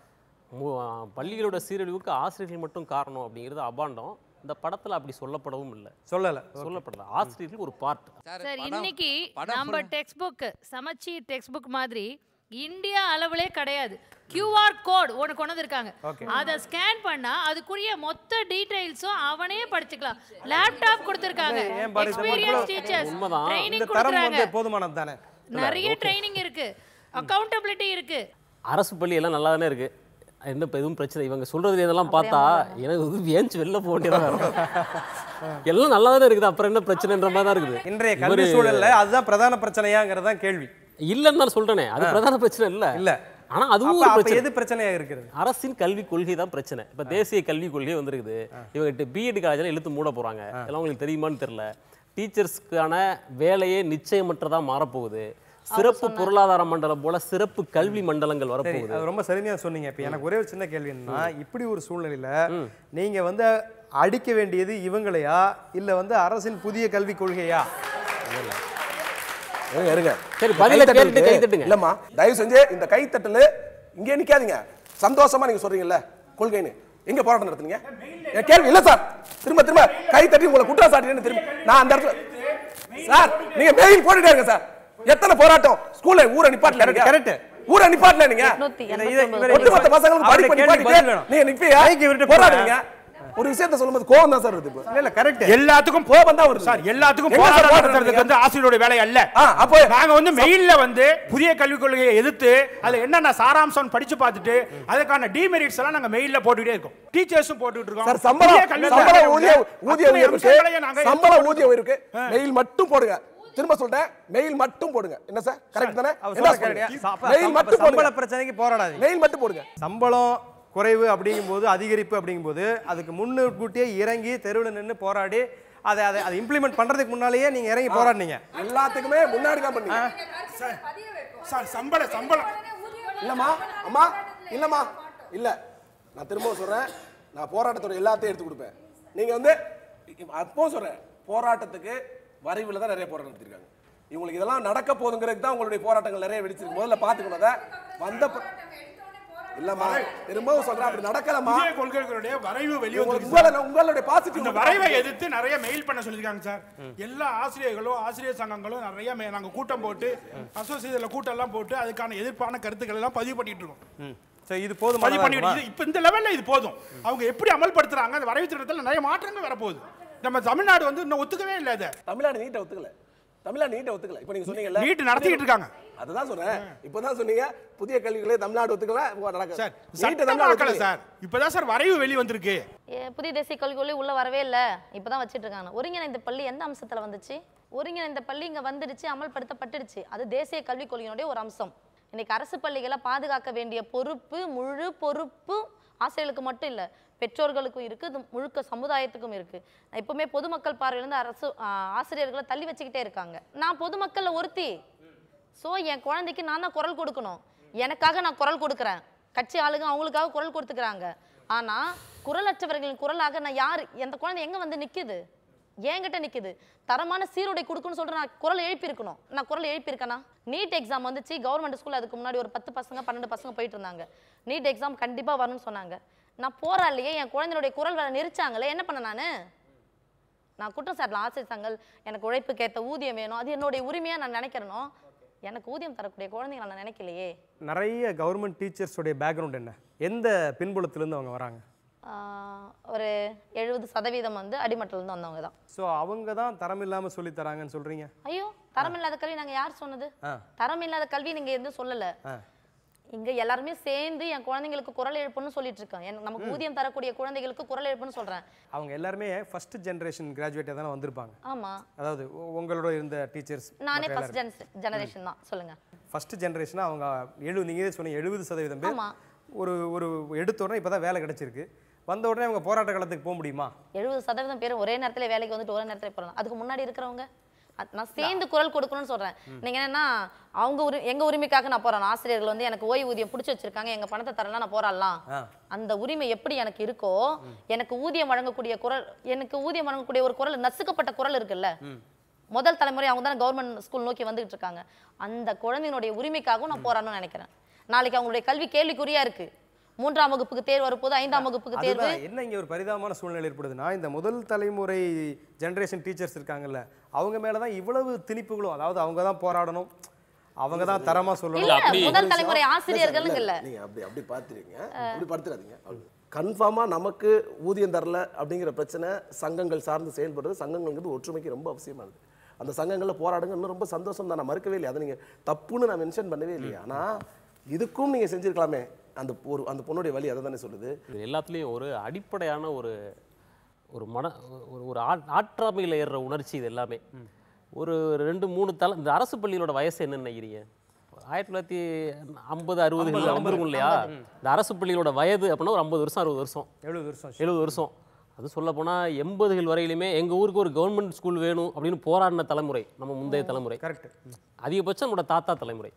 மு- ஆ, பள்ளிகளோட சீரழிவுக்கு ஆசிரியர்கள் மட்டும் காரணம் அப்படிங்கிறது அபாண்டம் இந்த படத்துல அப்படி சொல்லப்படவும் இல்லை சொல்லல சொல்லப்படல ஆசிரியர்கள் ஒரு பார்ட் சார் இன்னைக்கு நம்ம டெக்ஸ்ட் புக் சமச்சீர் டெக்ஸ்ட் புக் மாதிரி இந்தியா அளவுலே கிடையாது QR கோட் ஒன்று கொண்டு வந்திருக்காங்க Okay. அதை ஸ்கேன் பண்ணா அதுக்குரிய மொத்த டீடைல்ஸும் அவனே படிச்சுக்கலாம் லேப்டாப் கொடுத்துருக்காங்க ஏன் பாரு, இது எக்ஸ்பீரியன்ஸ் மட்டும் டீச்சர்ஸ் உண்மைதான். ட்ரைனிங் இந்த தரம் கொடுக்குறாங்க வந்து போதுமானது தானே நிறைய ட்ரைனிங் இருக்கு அக்கௌண்டபிலிட்டி இருக்கு அரசு பள்ளி எல்லாம் நல்லா தானே இருக்கு என்ன இப்போ எதுவும் பிரச்சனை இவங்க சொல்றது இதெல்லாம் பார்த்தா எனக்கு வந்து ஏஞ்சி வெளில போக வேண்டியதாக இருக்கும் எல்லாம் நல்லா தானே இருக்குது அப்புறம் என்ன பிரச்சனைன்ற மாதிரி தான் இருக்குது இன்றைய கல்வி இவரு- சூழல்ல அதுதான் பிரதான பிரச்சனையாங்கிறது தான் கேள்வி இல்லைன்னு நான் சொல்றேனே அது ஆ. பிரதான பிரச்சனை இல்ல இல்ல ஆனா அதுவும் அப்ப- ஒரு அப்ப பிரச்சனை எது பிரச்சனையா இருக்கிறது அரசின் கல்வி கொள்கை தான் பிரச்சனை இப்ப தேசிய கல்விக் கொள்கை வந்திருக்குது இவங்க பிஎட் காலேஜில் இழுத்து மூட போறாங்க இதெல்லாம் உங்களுக்கு தெரியுமான்னு தெரியல டீச்சர்ஸ்க்கான வேலையே நிச்சயமற்றதா மாறப்போகுது சிறப்பு பொருளாதார மண்டலம் போல சிறப்பு கல்வி மண்டலங்கள் சரி வரப்போகுது அது ரொம்ப சரியா சொன்னீங்க இப்போ எனக்கு ஒரே ஒரு சின்ன கேள்வி என்னன்னா இப்படி ஒரு சூழ்நிலையில நீங்க வந்து அடிக்க வேண்டியது இவங்களையா இல்ல வந்து அரசின் புதிய கல்விக் கொள்கையா இருங்க இருங்க சரி, இந்த பதில கைத்தட்டலுக்கு- கேட்டுட்டு கை தட்டுங்க. இல்லம்மா தயவு செஞ்சு இந்த கைத்தட்டல் இங்கே நிக்காதீங்க சந்தோஷமா நீங்க சொல்றீங்கல்ல கொள்கைன்னு எங்க போராட்டம் நடத்துனீங்க என் கேள்வி இல்ல சார் திரும்ப திரும்ப கை தட்டி உங்களை குற்றம் சாட்டினு திரும்ப நான் அந்த இடத்துல சார் நீங்க மெயில் போட்டுட்டே இருங்க சார் எத்தனை போராட்டம் ஸ்கூல்ல ஊரை நிப்பாட்டல நீங்க correct. ஊரை நிப்பாட்டல நீங்க எட்நூத்தி இதை- எண்பத்தி இதை- ஒன்பது இவரை- ஒட்டுமொத்த பசங்களும் அவருடைய படிப்பு கேள்விக்கு பதில் நிப்பாட்டிட்டு வேணும். நீங்க நிப்பியா மைக்கு இவர்கிட்ட போராடுவீங்க ஒரு விஷயத்த சொல்லும்போது கோவம் தான் சார் வருது இப்போ. இல்ல கரெக்ட் எல்லாத்துக்கும் கோபம் தான் வருது சார் எல்லாத்துக்கும் எங்க சார் போராட்டம் போராடுறீங்க? நடத்துறதுக்கு வந்து ஆசிரியருடைய வேலை அல்ல ஆ, அப்போ நாங்க வந்து மெயில்ல வந்து புதிய கல்விக் கொள்கையை எதிர்த்து அதுல என்னென்ன சாராம்சம் படிச்சு பார்த்துட்டு அதுக்கான டிமெரிட்ஸ் எல்லாம் நாங்க மெயில்ல போட்டுக்கிட்டே இருக்கோம் டீச்சர்ஸும் போட்டுட்டு இருக்கோம் சார் சம்பளம் புதிய கல்விக் சம்பள கொள்கையில ஊதிய உள்ள ஊதிய அத்தனை உயர்வுக்கு அம்சங்களையும் நாங்க சம்பள எடுத்து ஊதிய உயர்வுக்கு மெயில் மட்டும் போடுங்க திரும்ப சொல்றேன் மெயில் மட்டும் போடுங்க என்ன சார் கரெக்ட் தானே அவர் என்ன சொல்ற கேளுங்க. சொல்றீங்க? ச- மெயில் சம்ப- மட்டும் சம்பள போடுங்க பிரச்சனைக்கு போராடாதீங்க மெயில் மட்டும் போடுங்க சம்பளம் குறைவு அப்படிங்கும்போது அதிகரிப்பு அப்படிங்கும்போது அதுக்கு முன்னுக்கூட்டியே இறங்கி தெருவில் நின்று போராடி அதை அதை அதை இம்ப்ளிமெண்ட் பண்றதுக்கு முன்னாலேயே நீங்க இறங்கி போராடினீங்க எல்லாத்துக்குமே முன்னாடி தான் பண்ணீங்க சார் சார் சம்பள சம்பளம் இல்லம்மா அம்மா இல்லம்மா இல்ல நான் திரும்பவும் சொல்றேன் நான் போராட்டத்தோட எல்லாத்தையும் எடுத்து கொடுப்பேன் நீங்க வந்து அப்போ சொல்றேன் போராட்டத்துக்கு வரைவில் தான் நிறைய போராட்டம் நடத்திருக்காங்க இவங்களுக்கு இதெல்லாம் நடக்க போகுதுங்கிறதுக்கு தான் உங்களுடைய போராட்டங்கள் நிறைய வெடிச்சிருக்கு முதல்ல பார்த்துக்கணும் அதை வந்த ப- இல்லம்மா திரும்பவும் சொல்றேன் அப்படி நடக்கலம்மா புதிய கொள்கைகளுடைய வரைவு வெளியே உங்கள- உங்களுடைய பாசிட்டிவ் இந்த வரைவை எதிர்த்து நிறைய மெயில் பண்ண சொல்லியிருக்காங்க சார் எல்லா ஆசிரியர்களும் ஆசிரியர் சங்கங்களும் நிறைய மே- நாங்க கூட்டம் போட்டு அசோசியேஷன்ல கூட்டம் எல்லாம் போட்டு அதுக்கான எதிர்ப்பான கருத்துக்கள் எல்லாம் பதிவு பண்ணிட்டு இருக்கோம் சரி இது போதும் பதிவு பண்ணிட்டு இது- இப்ப இந்த லெவல்ல இது போதும் அவங்க எப்படி அமல்படுத்துறாங்க அந்த வரைவு திட்டத்தில் நிறைய மாற்றங்கள் வரப்போகுது நம்ம தமிழ்நாடு வந்து இன்னும் ஒத்துக்கவே இல்லை அதை தமிழ்நாடு நீட்டை ஒத்துக்கல தமிழ்நாடு நீட்டை ஒத்துக்கல இப்போ நீங்க சொன்னீங்கல்ல நீட் நடத்திக்கிட்டு இருக்காங்க. அதுதான் சொல்றேன் இப்போதான் சொன்னீங்க புதிய கல்விகளை தமிழ்நாடு ஒத்துக்கல இப்போ நடக்க சார் நீட்டை சட்டம் தமிழ்நாடு ஆக்கல ஒத்துக்கல சார் இப்பதான் சார் வரைவு வெளி வந்திருக்கு ஏ, புதிய தேசிய கல்விக் கொள்கை உள்ள வரவே இல்லை இப்பதான் வச்சிட்டு இருக்காங்க ஒருங்கிணைந்த பள்ளி எந்த அம்சத்துல வந்துச்சு ஒருங்கிணைந்த பள்ளி இங்க வந்துடுச்சு அமல்படுத்தப்பட்டுடுச்சு அது தேசிய கல்விக் கொள்கையினுடைய ஒரு அம்சம் இன்னைக்கு அரசு பள்ளிகளை பாதுகாக்க வேண்டிய பொறுப்பு முழு பொறுப்பு ஆசிரியர்களுக்கு மட்டும் இல்லை பெற்றோர்களுக்கும் இருக்கு இது முழுக்க சமுதாயத்துக்கும் இருக்கு எப்பவுமே பொதுமக்கள் பார்வையிலிருந்து அரசு ஆ, ஆசிரியர்களை தள்ளி வச்சுக்கிட்டே இருக்காங்க நான் பொதுமக்கள்ல ஒருத்தி ஸோ என் குழந்தைக்கு நான் தான் குரல் கொடுக்கணும் எனக்காக நான் குரல் கொடுக்குறேன் கட்சி ஆளுங்க அவங்களுக்காக குரல் கொடுத்துக்கிறாங்க ஆனா குரலற்றவர்களின் குரலாக நான் யார் எந்த குழந்தை எங்க வந்து நிக்குது என்கிட்ட நிக்குது தரமான சீருடை கொடுக்கணும்னு சொல்லிட்டு நான் குரல் எழுப்பியிருக்கணும் நான் குரல் எழுப்பியிருக்கேனா நீட் எக்ஸாம் வந்துச்சு கவர்மெண்ட் ஸ்கூல் அதுக்கு முன்னாடி ஒரு பத்து பசங்க பன்னெண்டு பசங்க போயிட்டு இருந்தாங்க நீட் எக்ஸாம் கண்டிப்பா வரணும்னு சொன்னாங்க நான் போராடலையே என் குழந்தையுடைய குரல் வர நெரிச்சாங்களே என்ன பண்ண நானு நான் குற்றம் சாட்டல ஆசிரியர் சங்கங்கள் எனக்கு உழைப்புக்கு ஏத்த ஊதியம் வேணும் அது என்னுடைய உரிமையா நான் நினைக்கிறேனோ எனக்கு ஊதியம் தரக்கூடிய குழந்தைங்களை நான் நினைக்கலையே நிறைய கவர்மெண்ட் டீச்சர்ஸோடைய பேக்ரவுண்ட் என்ன எந்த பின்புலத்திலேருந்து அவங்க வராங்க ஆஹ் ஒரு எழுபது சதவீதம் வந்து அடிமட்டிலிருந்து வந்தவங்க தான் ஸோ அவங்க தான் தரம் இல்லாமல் சொல்லி தராங்கன்னு சொல்றீங்க ஐயோ தரம் இல்லாத கல்வி நாங்க யார் சொன்னது ஆ தரம் இல்லாத கல்வி நீங்க எதுவும் சொல்லல ஆ இங்க எல்லாருமே சேர்ந்து என் குழந்தைங்களுக்கு குரல் எழுப்புன்னு சொல்லிட்டு இருக்கேன் எனக்கு நமக்கு ஊதியம் தரக்கூடிய குழந்தைகளுக்கு குரல் எழுப்புன்னு சொல்றேன் அவங்க எல்லாருமே ஃபர்ஸ்ட் ஜென்ரேஷன் கிராஜுவேட்டாக தானே வந்திருப்பாங்க ஆமா அதாவது உ- உங்களோட இருந்த டீச்சர்ஸ் நானே ஃபர்ஸ்ட் ஜெனரேஷன் தான் சொல்லுங்க ஃபர்ஸ்ட் ஜென்ரேஷனாக அவங்க எழுபது நீங்கள் சொன்னீங்க எழுபது சதவீதம் பேர் ஆமா. ஒரு ஒரு ஒரு எடுத்த உடனே இப்போ தான் வேலை கிடைச்சிருக்கு வந்த உடனே அவங்க போராட்ட காலத்துக்கு போக முடியுமா எழுபது சதவீதம் பேர் ஒரே நேரத்துல வேலைக்கு வந்துட்டு ஒரே நேரத்துல போறாங்க அதுக்கு முன்னாடி இருக்கிறவங்க அ- நான் சேர்ந்து குரல் கொடுக்கணும்னு சொல்றேன் நீங்க என்னன்னா அவங்க உரி எங்க உரிமைக்காக நான் போறேன் ஆசிரியர்கள் வந்து எனக்கு ஓய்வூதியம் பிடிச்சி வச்சிருக்காங்க எங்க பணத்தை தரலாம் நான் போராடலாம் ஆ அந்த உரிமை எப்படி எனக்கு இருக்கோ எனக்கு ஊதியம் வழங்கக்கூடிய குரல் எனக்கு ஊதியம் வழங்கக்கூடிய ஒரு குரல் நசுக்கப்பட்ட குரல் இருக்குல்ல முதல் தலைமுறை அவங்க தான் கவர்மெண்ட் ஸ்கூல் நோக்கி வந்துகிட்டு இருக்காங்க அந்த குழந்தையினுடைய உரிமைக்காகவும் நான் போராடணும்னு நினைக்கிறேன் நாளைக்கு அவங்களுடைய கல்வி கேள்விக்குறியா இருக்கு மூன்றாம் வகுப்புக்கு தேர்வு வரப்போது ஐந்தாம் வகுப்புக்கு தேர்வு அதுதான் என்ன இங்கே ஒரு பரிதாபமான சூழ்நிலை ஏற்படுதுன்னா இந்த முதல் தலைமுறை ஜென்ரேஷன் டீச்சர்ஸ் இருக்காங்கல்ல அவங்க மேலே தான் இவ்வளவு திணிப்புகளும் அதாவது அவங்க தான் போராடணும் அவங்க தான் தரமாக இல்ல சொல்லணும் முதல் தலைமுறை ஆசிரியர்களும் இல்ல நீங்க அப்படி அப்படி பார்த்துறீங்க அப்படி படுத்துறாதீங்க கன்ஃபார்மா நமக்கு ஊதியம் தரல அப்படிங்கிற பிரச்சனை சங்கங்கள் சார்ந்து செயல்படுறது சங்கங்கள்ங்கிறது ஒற்றுமைக்கு ரொம்ப அவசியமானது அந்த சங்கங்களில் போராடுங்க இன்னும் ரொம்ப சந்தோஷம் தான் நான் மறுக்கவே இல்லை அதை நீங்க தப்புன்னு நான் மென்ஷன் பண்ணவே இல்லையா ஆனா இதுக்கும் நீங்க செஞ்சிருக்கலாமே அந்த ஒரு அந்த பொண்ணுடைய வழி அதை தானே சொல்லுது இது எல்லாத்துலேயும் ஒரு அடிப்படையான ஒரு ஒரு மன ஒரு ஒரு ஆட் ஆற்றாமையில் ஏறுற உணர்ச்சி இது எல்லாமே ஒரு ரெண்டு மூணு தலை இந்த அரசு பள்ளிகளோட வயசு என்னன்னு நினைக்கிறீங்க ஆயிரத்தி தொள்ளாயிரத்தி ஐம்பது அறுபதுகளில் ஐம்பது, வந்துருக்கும் இல்லையா இந்த அரசு பள்ளிகளோட வயது அப்படின்னா ஒரு ஐம்பது வருஷம் அறுபது வருஷம் எழுபது வருஷம் எழுபது வருஷம் அது சொல்ல போனால் எண்பதுகள் வரையிலுமே எங்கள் ஊருக்கு ஒரு கவர்மெண்ட் ஸ்கூல் வேணும் அப்படின்னு போராடின தலைமுறை நம்ம முந்தைய தலைமுறை கரெக்ட் அதிகபட்சம் நம்மளோட தாத்தா தலைமுறை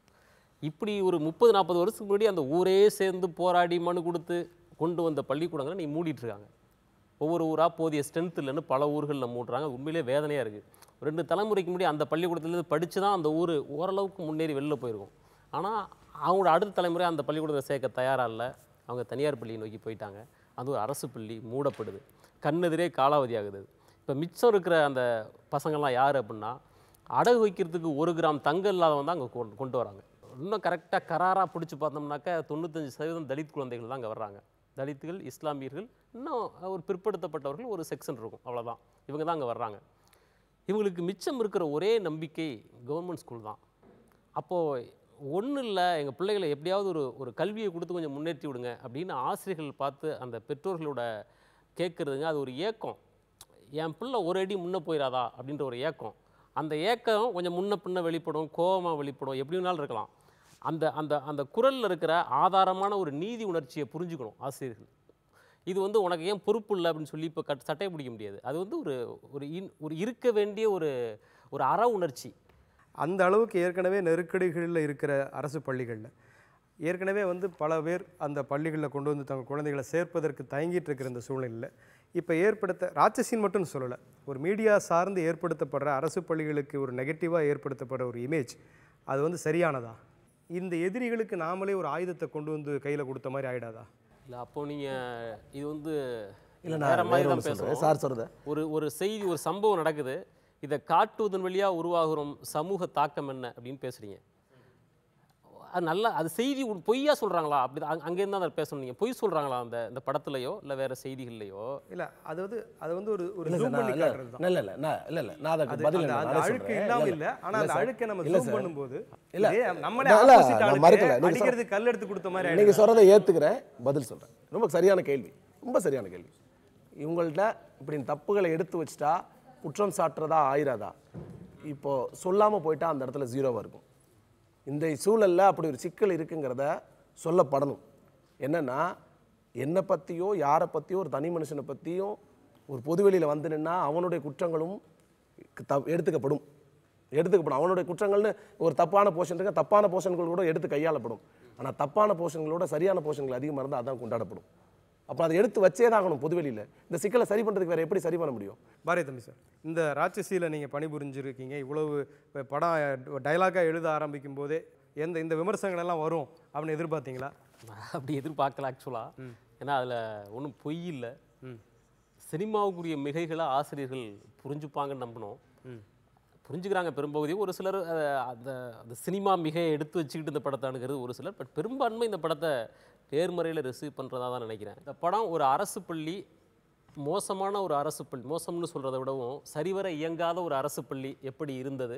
இப்படி ஒரு முப்பது நாற்பது வருஷத்துக்கு முன்னாடி அந்த ஊரே சேர்ந்து போராடி மனு கொடுத்து கொண்டு வந்த பள்ளிக்கூடங்களை நீ மூடிட்டு இருக்காங்க ஒவ்வொரு ஊராக போதிய ஸ்ட்ரென்த் இல்லைன்னு பல ஊர்களில் மூடுறாங்க அது உண்மையிலே வேதனையாக இருக்குது ரெண்டு தலைமுறைக்கு முன்னாடி அந்த பள்ளிக்கூடத்துலேருந்து படித்து தான் அந்த ஊர் ஓரளவுக்கு முன்னேறி வெளில போயிருக்கும் ஆனால் அவங்களோட அடுத்த தலைமுறை அந்த பள்ளிக்கூடத்தை சேர்க்க தயாராக இல்லை அவங்க தனியார் பள்ளியை நோக்கி போயிட்டாங்க அது ஒரு அரசு பள்ளி மூடப்படுது கண்ணெதிரே காலாவதி ஆகுது இப்போ மிச்சம் இருக்கிற அந்த பசங்கள்லாம் யார் அப்படின்னா அடகு வைக்கிறதுக்கு ஒரு கிராம் தங்கம் இல்லாதவன் தான் அங்கே கொண்டு கொண்டு வராங்க இன்னும் கரெக்டாக கராராக பிடிச்சி பார்த்தோம்னாக்கா தொண்ணூத்தஞ்சு சதவீதம் தலித் குழந்தைகள் தான் அங்கே வர்றாங்க தலித்துகள் இஸ்லாமியர்கள் இன்னும் ஒரு பிற்படுத்தப்பட்டவர்கள் ஒரு செக்ஷன் இருக்கும் அவ்வளோதான் இவங்க தான் அங்கே வர்றாங்க இவங்களுக்கு மிச்சம் இருக்கிற ஒரே நம்பிக்கை கவர்மெண்ட் ஸ்கூல் தான் அப்போது ஒன்றும் இல்லை எங்கள் பிள்ளைகளை எப்படியாவது ஒரு ஒரு கல்வியை கொடுத்து கொஞ்சம் முன்னேற்றி விடுங்க அப்படின்னு ஆசிரியர்கள் பார்த்து அந்த பெற்றோர்களோட கேட்குறதுங்க அது ஒரு ஏக்கம் என் பிள்ளை ஒரு அடி முன்னே போயிடாதா அப்படின்ற ஒரு ஏக்கம் அந்த ஏக்கம் கொஞ்சம் முன்ன பின்ன வெளிப்படும் கோபமாக வெளிப்படும் எப்படி வேணாலும் இருக்கலாம் அந்த அந்த அந்த குரலில் இருக்கிற ஆதாரமான ஒரு நீதி உணர்ச்சியை புரிஞ்சுக்கணும் ஆசிரியர்கள் இது வந்து உனக்கு ஏன் பொறுப்பு இல்லை அப்படின்னு சொல்லி இப்போ கட் சட்டை பிடிக்க முடியாது அது வந்து ஒரு ஒரு இன் ஒரு இருக்க வேண்டிய ஒரு ஒரு அற உணர்ச்சி அந்த அளவுக்கு ஏற்கனவே நெருக்கடிகளில் இருக்கிற அரசு பள்ளிகளில் ஏற்கனவே வந்து பல பேர் அந்த பள்ளிகளில் கொண்டு வந்து தங்கள் குழந்தைகளை சேர்ப்பதற்கு தயங்கிட்டு இருக்கிற இந்த சூழ்நிலையில் இப்போ ஏற்படுத்த ராட்சசின் மட்டும் சொல்லலை ஒரு மீடியா சார்ந்து ஏற்படுத்தப்படுற அரசு பள்ளிகளுக்கு ஒரு நெகட்டிவாக ஏற்படுத்தப்படுற ஒரு இமேஜ் அது வந்து சரியானதா இந்த எதிரிகளுக்கு நாமளே ஒரு ஆயுதத்தை கொண்டு வந்து கையில் கொடுத்த மாதிரி ஆயிடாதா இல்லை அப்போ நீங்கள் இது வந்து இல்ல, நான் வேற மாதிரி வேற தான் ஒண்ணு சொல்றேன். பேசுறோம் சார் சொல்றத. ஒரு ஒரு செய்தி ஒரு சம்பவம் நடக்குது இதை காட்டுவதன் வழியாக உருவாகிறோம் சமூக தாக்கம் என்ன அப்படின்னு பேசுறீங்க அது நல்ல அது செய்தி உண்- பொய்யா சொல்றாங்களா அப்படி அங்க- அங்கேருந்து தான் அதை பேசணும் நீங்கள் பொய் சொல்றாங்களா அந்த இந்த படத்துலையோ இல்லை வேற செய்திகள்லையோ இல்லை அது வந்து அது வந்து ஒரு ஒரு இல்ல zoom சார், நான் பண்ணி இல்ல, காட்டுறது தான் இல்ல, இல்ல, நான் இல்ல, இல்ல, நான் அதுக்கு அது- பதில் அந்த- இல்லை, அந்த நானே அழுக்கு சொல்றேன். இல்லாம இல்ல, இல்ல, ஆனா இல்ல அந்த சார். அழுக்கை நம்ம இல்ல zoom சார். பண்ணும்போது, இல்ல, இதே நம்மளே நான் இல்ல, opposite நான் ஆளுக்கு மறுக்கல. நீங்க சொல்ற- அடிக்கிறதுக்கு கல் எடுத்து கொடுத்த மாதிரி நீங்க ஆயிடுது. சொல்றதை ஏத்துக்கிறேன் பதில் சொல்றேன் ரொம்ப சரியான கேள்வி ரொம்ப சரியான கேள்வி இவங்கள்ட்ட இப்படி தப்புகளை எடுத்து வச்சுட்டா குற்றம் சாட்டுறதா ஆயிராதா இப்போ சொல்லாம போயிட்டா அந்த இடத்துல ஜீரோவா இருக்கும் இந்த சூழல்ல அப்படி ஒரு சிக்கல் இருக்குங்கிறத சொல்லப்படணும் என்னன்னா என்னை பற்றியோ யாரை பற்றியோ ஒரு தனி மனுஷனை பற்றியும் ஒரு பொதுவெளியில் வந்து நின்னா அவனுடைய குற்றங்களும் த எடுத்துக்கப்படும் எடுத்துக்கப்படும் அவனுடைய குற்றங்கள்னு ஒரு தப்பான போர்ஷன் இருக்கு தப்பான போர்ஷன்கள் கூட எடுத்து கையாளப்படும் ஆனால் தப்பான போர்ஷன்களோட சரியான போர்ஷன்கள் அதிகமாக இருந்தால் அதான் கொண்டாடப்படும் அப்போ அதை எடுத்து வச்சே தான் ஆகணும் பொதுவெளியில் இந்த சிக்கலை சரி பண்ணுறதுக்கு வேறு எப்படி சரி பண்ண முடியும் பாரதி தம்பி சார் இந்த ராட்சசியில் நீங்கள் பணிபுரிஞ்சிருக்கீங்க இவ்வளவு இப்ப படம் டைலாக்காக எழுத ஆரம்பிக்கும் போதே எந்த இந்த விமர்சனங்கள் எல்லாம் வரும் அப்படின்னு எதிர்பார்த்தீங்களா நான் அப்படி எதிர்பார்க்கல ஆக்சுவலாக ஏன்னா அதில் ஒன்றும் பொய் இல்லை சினிமாவுக்குரிய மிகைகளை ஆசிரியர்கள் புரிஞ்சுப்பாங்கன்னு நம்பினோம் புரிஞ்சுக்கிறாங்க பெரும்பகுதி ஒரு சிலர் அஹ், அந்த அந்த சினிமா மிகையை எடுத்து வச்சுக்கிட்டு இந்த படத்தை அணுகிறது ஒரு சிலர் பட் பெரும்பான்மை இந்த படத்தை நேர்மறையில் ரிசீவ் பண்ணுறதா தான் நினைக்கிறேன் இந்த படம் ஒரு அரசு பள்ளி மோசமான ஒரு அரசு பள்ளி மோசம்னு சொல்கிறத விடவும் சரிவர இயங்காத ஒரு அரசு பள்ளி எப்படி இருந்தது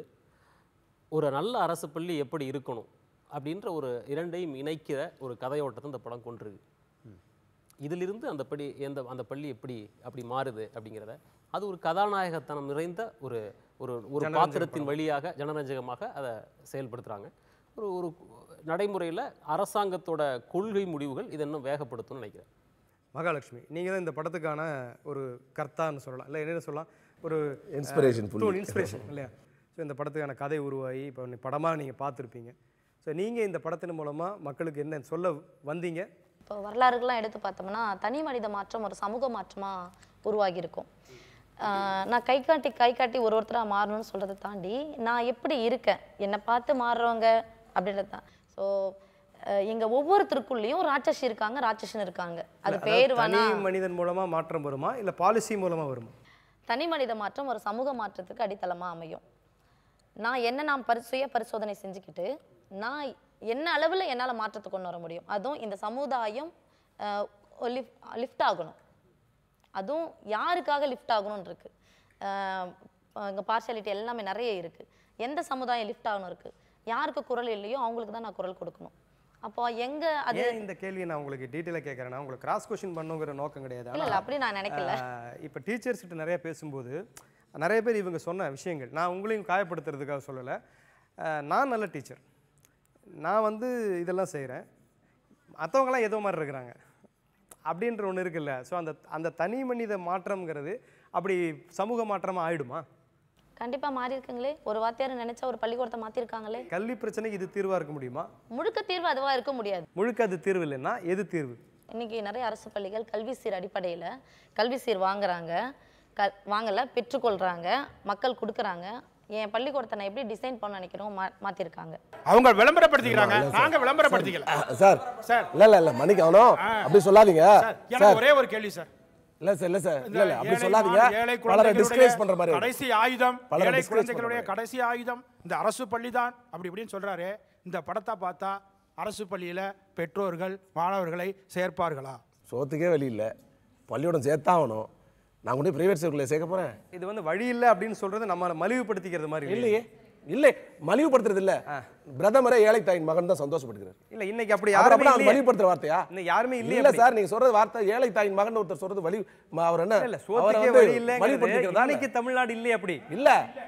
ஒரு நல்ல அரசு பள்ளி எப்படி இருக்கணும் அப்படின்ற ஒரு இரண்டையும் இணைக்கிற ஒரு கதையோட்டத்தை இந்த படம் கொண்டிருக்கு இதிலிருந்து அந்த படி எந்த அந்த பள்ளி எப்படி அப்படி மாறுது அப்படிங்கிறத அது ஒரு கதாநாயகத்தனம் நிறைந்த ஒரு ஒரு ஒரு ஜனரஞ்சக பாத்திரத்தின் வழியாக ஜனரஞ்சகமாக அதை செயல்படுத்துகிறாங்க ஒரு ஒரு நடைமுறையில் அரசாங்கத்தோட கொள்கை முடிவுகள் இதை இன்னும் வேகப்படுத்தும்னு நினைக்கிறேன் மகாலட்சுமி நீங்கள் தான் இந்த படத்துக்கான ஒரு கர்த்தான்னு சொல்லலாம் இல்லை என்ன சொல்லலாம் ஒரு Inspiration புள்ளி. இன்ஸ்பிரேஷன் இல்லையா ஸோ இந்த படத்துக்கான கதை உருவாகி இப்போ படமாக நீங்கள் பார்த்துருப்பீங்க ஸோ நீங்கள் இந்த படத்தின் மூலமாக மக்களுக்கு என்ன சொல்ல வந்தீங்க இப்போ வரலாறுகள்லாம் எடுத்து பார்த்தோம்னா தனி மனித மாற்றம் ஒரு சமூக மாற்றமாக உருவாகி இருக்கும் ஆஹ் நான் கை காட்டி கை காட்டி ஒரு ஒருத்தராக மாறணும்னு சொல்கிறத தாண்டி நான் எப்படி இருக்கேன் என்னை பார்த்து மாறுறவங்க அப்படின்றது தான் ஸோ எங்கள் ஒவ்வொருத்தருக்குள்ளேயும் ராட்சசி இருக்காங்க ராட்சசன் இருக்காங்க அது இல்ல, பேர் அதாவது வேணா தனி மனிதன் மூலமாக மாற்றம் வருமா இல்லை பாலிசி மூலமாக வருமா தனி மனித மாற்றம் ஒரு சமூக மாற்றத்துக்கு அடித்தளமாக அமையும் நான் என்ன நான் பரி சுய பரிசோதனை செஞ்சுக்கிட்டு நான் என்ன அளவில் என்னால் மாற்றத்தை கொண்டு வர முடியும் அதுவும் இந்த சமுதாயம் லிஃப்ட் ஆகணும் அதுவும் யாருக்காக லிஃப்ட் ஆகணும்னு இருக்கு இங்கே பார்ஷியாலிட்டி எல்லாமே நிறைய இருக்கு எந்த சமுதாயம் லிஃப்ட் ஆகணும் இருக்கு யாருக்கு குரல் இல்லையோ அவங்களுக்கு தான் நான் குரல் கொடுக்கணும் அப்போ எங்க அது ஏன் இந்த கேள்வியை நான் உங்களுக்கு டீட்டெயிலாக கேட்குறேன்னா உங்களுக்கு கிராஸ் கொஷின் பண்ணுங்கிற நோக்கம் கிடையாது இல்ல, இல்ல, அப்படி நான் நினைக்கல. இப்போ டீச்சர்ஸ் கிட்ட நிறைய பேசும்போது நிறைய பேர் இவங்க சொன்ன விஷயங்கள் நான் உங்களையும் காயப்படுத்துறதுக்காக சொல்லலை அஹ், நான் நல்ல டீச்சர் நான் வந்து இதெல்லாம் செய்கிறேன் மற்றவங்களாம் ஏதோ மாதிரி இருக்கிறாங்க அப்படின்ற ஒன்று இருக்குல்ல ஸோ அந்த அந்த தனி மனித மாற்றம்ங்கிறது அப்படி சமூக மாற்றமாக ஆயிடுமா கண்டிப்பா மாறி இருக்குங்களே ஒரு வாத்தியார் நினைச்சா ஒரு பள்ளிக்கூடத்தை மாத்திருக்காங்களே கல்வி பிரச்சனைக்கு இது தீர்வாக இருக்க முடியுமா முழுக்க தீர்வு அதுவா இருக்க முடியாது முழுக்க அது தீர்வு இல்லைன்னா எது தீர்வு இன்னைக்கு நிறைய அரசு பள்ளிகள் கல்வி சீர் அடிப்படையில் கல்வி சீர் வாங்குறாங்க க வாங்கலை பெற்றுக்கொள்கிறாங்க மக்கள் கொடுக்குறாங்க என் பள்ளிக்கூடத்தை நான் எப்படி டிசைன் பண்ண நினைக்கிறோம் மா மாற்றிருக்காங்க அவங்க விளம்பரப்படுத்திக்கிறாங்க இல்ல, சார். நாங்க விளம்பரப்படுத்திக்கல சார் சார் இல்ல இல்ல இல்ல மன்னிக்கணும் அப்படி சொல்லாதீங்க சார் எனக்கு சார் ஒரே ஒரு கேள்வி சார் இல்ல சார் இல்ல சார் இந்த இல்ல இல்ல அப்படி ஏழை சொல்லாதீங்க மா- ஏழை பலரை குழந்தைகளுடைய டிஸ்கிரேஸ் பண்ற மாதிரி இருக்கு. கடைசி ஆயுதம் பலரை ஏழை disgrace பண்ற குழந்தைகளுடைய மாதிரி. கடைசி ஆயுதம் இந்த அரசு பள்ளி தான் அப்படி இப்படின்னு சொல்றாரு இந்த படத்தை பார்த்தா அரசு பள்ளியில பெற்றோர்கள் மாணவர்களை சேர்ப்பார்களா சோத்துக்கே வழி இல்ல பள்ளியோடம் சேர்த்தாகணும் நான் கொண்டு பிரைவேட் ஸ்கூல்ல சேர்க்க போறேன் இது வந்து வழி இல்லை அப்படின்னு சொல்றது நம்ம மலிவுபடுத்திக்கிறது மாதிரி இல்லையே இல்லை மலிவுபடுத்துறது இல்ல பிரதமரே ஏழை தாயின் மகன் தான் சந்தோஷப்படுகிறார் இல்ல இன்னைக்கு அப்படி அவர் யாருமே அப்படின்னா அது இல்லையே. மலிவுபடுத்துற வார்த்தையா இன்னைக்கு யாருமே இல்லையே இல்ல அப்படி. சார் நீங்க சொல்றது வார்த்தை ஏழை தாயின் மகன் ஒருத்தர் சொல்றது வலி ம- அவர் என்ன இல்ல அவரை சோத்துக்கே வந்து வழி இல்லைங்கிறது மலிவுபடுத்திக்கிறதா இன்னைக்கு தமிழ்நாடு இல்லையே அப்படி இல்ல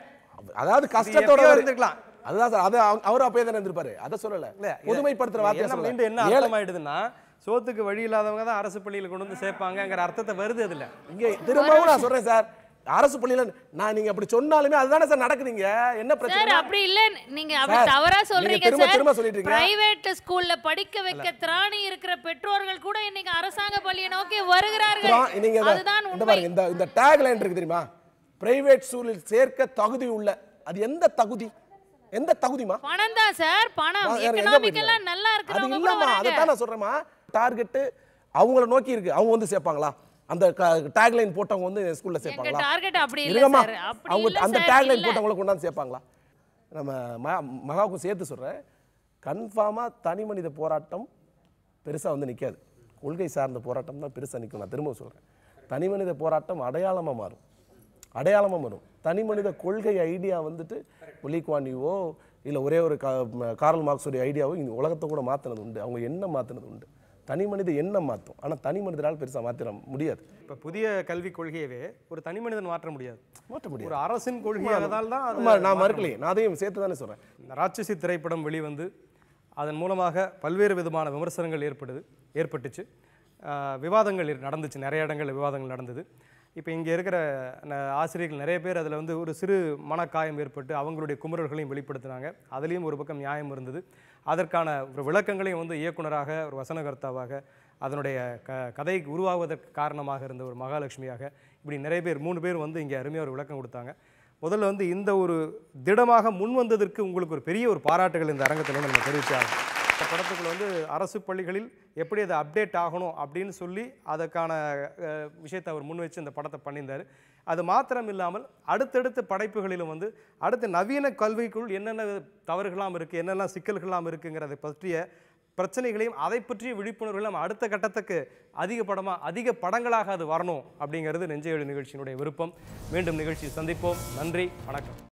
அதாவது கஷ்டத்தோட எப்பயோ ஒரு- இருந்திருக்கலாம். அதுதான் சார் அது அவ- அவர் அப்பயே தானே இருந்திருப்பாரு அதை சொல்லல பொதுமைப்படுத்துற வார்த்தையை என்ன சொல்லல மீண்டும் என்ன ஏழை- அர்த்தமாயிடுதுன்னா சோத்துக்கு வழி இல்லாதவங்க தான் அரசு பள்ளியில கொண்டு வந்து சேர்ப்பாங்கங்கிற அர்த்தத்தை வருது அதுல இங்க திரும்பவும் நான் சொல்றேன் சார் அரசு பள்ளியில நான் நீங்க அப்படி சொன்னாலுமே அதுதானே சார் நடக்குதுங்க என்ன சார் பிரச்சனை அப்படி இல்ல நீங்க அப்படி சார், தவறா நீங்க சொல்றீங்க திரும்ப சார் திரும்ப சொல்லிட்டு இருக்கீங்க. பிரைவேட் ஸ்கூல்ல படிக்க வைக்க திராணி இருக்கிற பெற்றோர்கள் கூட இன்னைக்கு அரசாங்க பள்ளியை நோக்கி வருகிறார்கள் அப்புறம் நீங்க இந்த- அதுதான் இந்த உண்மை பாருங்க இந்த இந்த டேக் லைன் இருக்கு தெரியுமா பிரைவேட் ஸ்கூலில் சேர்க்க தகுதி உள்ள அது எந்த தகுதி எந்த தகுதிமா பணம் தான் சார் பணம் வேற எங்க எக்கனாமிக்கலா போயிட்டு? நல்லா அது இருக்கிறவங்க கூட இல்லம்மா அதை வராங்க தான் நான் சொல்றேன்மா டார்கெட் அவங்கள நோக்கி இருக்கு அவங்க வந்து சேர்ப்பாங்களா அந்த டேக் லைன் போட்டவங்க வந்து ஸ்கூல்ல சேர்ப்பாங்களா target அப்படி இல்ல இருங்கம்மா. சார். அப்படி அவங்க இல்ல அந்த சார், டேக் லைன் இல்ல. போட்டவங்கள கொண்டாந்து சேர்ப்பாங்களா நம்ம மகா- மகாவுக்கும் சேர்த்து சொல்றேன் கன்ஃபார்மா தனி மனித போராட்டம் பெருசா வந்து நிக்காது கொள்கை சார்ந்த போராட்டம் தான் பெருசா நிற்கும் நான் திரும்ப சொல்றேன் தனி மனித போராட்டம் அடையாளமா மாறும் அடையாளமா வரும் தனி மனித கொள்கை ஐடியா வந்துட்டு ஒலிக்வானியோ இல்லை ஒரே ஒரு கா ம- கார்ல் மார்க்ஸுடைய ஐடியாவோ இந்த உலகத்தை கூட மாற்றினது உண்டு அவங்க எண்ணம் மாற்றினது உண்டு தனி மனித எண்ணம் மாற்றும் ஆனால் தனி மனிதனால் பெருசாக மாற்றிட முடியாது இப்ப புதிய கல்விக் கொள்கையவே ஒரு தனி மனிதன் மாற்ற முடியாது மாற்ற முடியாது ஒரு அரசின் கொள்கையானதால் தான் அது ஆமா, நான் மாற்ற மறுக்கலையே நான் அதையும் சேர்த்து தானே சொல்கிறேன் இந்த ராட்சசி திரைப்படம் வெளிவந்து அதன் மூலமாக பல்வேறு விதமான விமர்சனங்கள் ஏற்படுது ஏற்பட்டுச்சு ஆஹ் விவாதங்கள் இரு- நடந்துச்சு நிறைய இடங்களில் விவாதங்கள் நடந்தது இப்போ இங்கே இருக்கிற ந- ஆசிரியர்கள் நிறைய பேர் அதில் வந்து ஒரு சிறு மனக்காயம் ஏற்பட்டு அவங்களுடைய குமுறல்களையும் வெளிப்படுத்தினாங்க அதுலேயும் ஒரு பக்கம் நியாயம் இருந்தது அதற்கான ஒரு விளக்கங்களையும் வந்து இயக்குனராக ஒரு வசனகர்த்தாவாக அதனுடைய க கதை உருவாவதற்கு காரணமாக இருந்த ஒரு மகாலட்சுமியாக இப்படி நிறைய பேர் மூணு பேர் வந்து இங்கே அருமையாக ஒரு விளக்கம் கொடுத்தாங்க முதல்ல வந்து இந்த ஒரு திடமாக முன் வந்ததற்கு உங்களுக்கு ஒரு பெரிய ஒரு பாராட்டுகள் இந்த அரங்கத்தில் வந்து நம்ம தெரிவிச்சாங்க இந்த படத்துக்குள்ள வந்து அரசு பள்ளிகளில் எப்படி அதை அப்டேட் ஆகணும் அப்படின்னு சொல்லி அதற்கான அஹ், விஷயத்தை அவர் முன் வச்சு இந்த படத்தை பண்ணியிருந்தார் அது மாத்திரம் இல்லாமல் அடுத்தடுத்த படைப்புகளிலும் வந்து அடுத்த நவீன கல்விக்குள் என்னென்ன தவறுகளாம் இருக்குது என்னெல்லாம் சிக்கல்களாம் இருக்குங்கிறதை பற்றிய பிரச்சனைகளையும் அதை பற்றிய விழிப்புணர்வுகள் நம்ம அடுத்த கட்டத்துக்கு அதிக படமாக அதிக படங்களாக அது வரணும் அப்படிங்கிறது நெஞ்சையொழி நிகழ்ச்சியினுடைய விருப்பம் மீண்டும் நிகழ்ச்சி சந்திப்போம் நன்றி வணக்கம்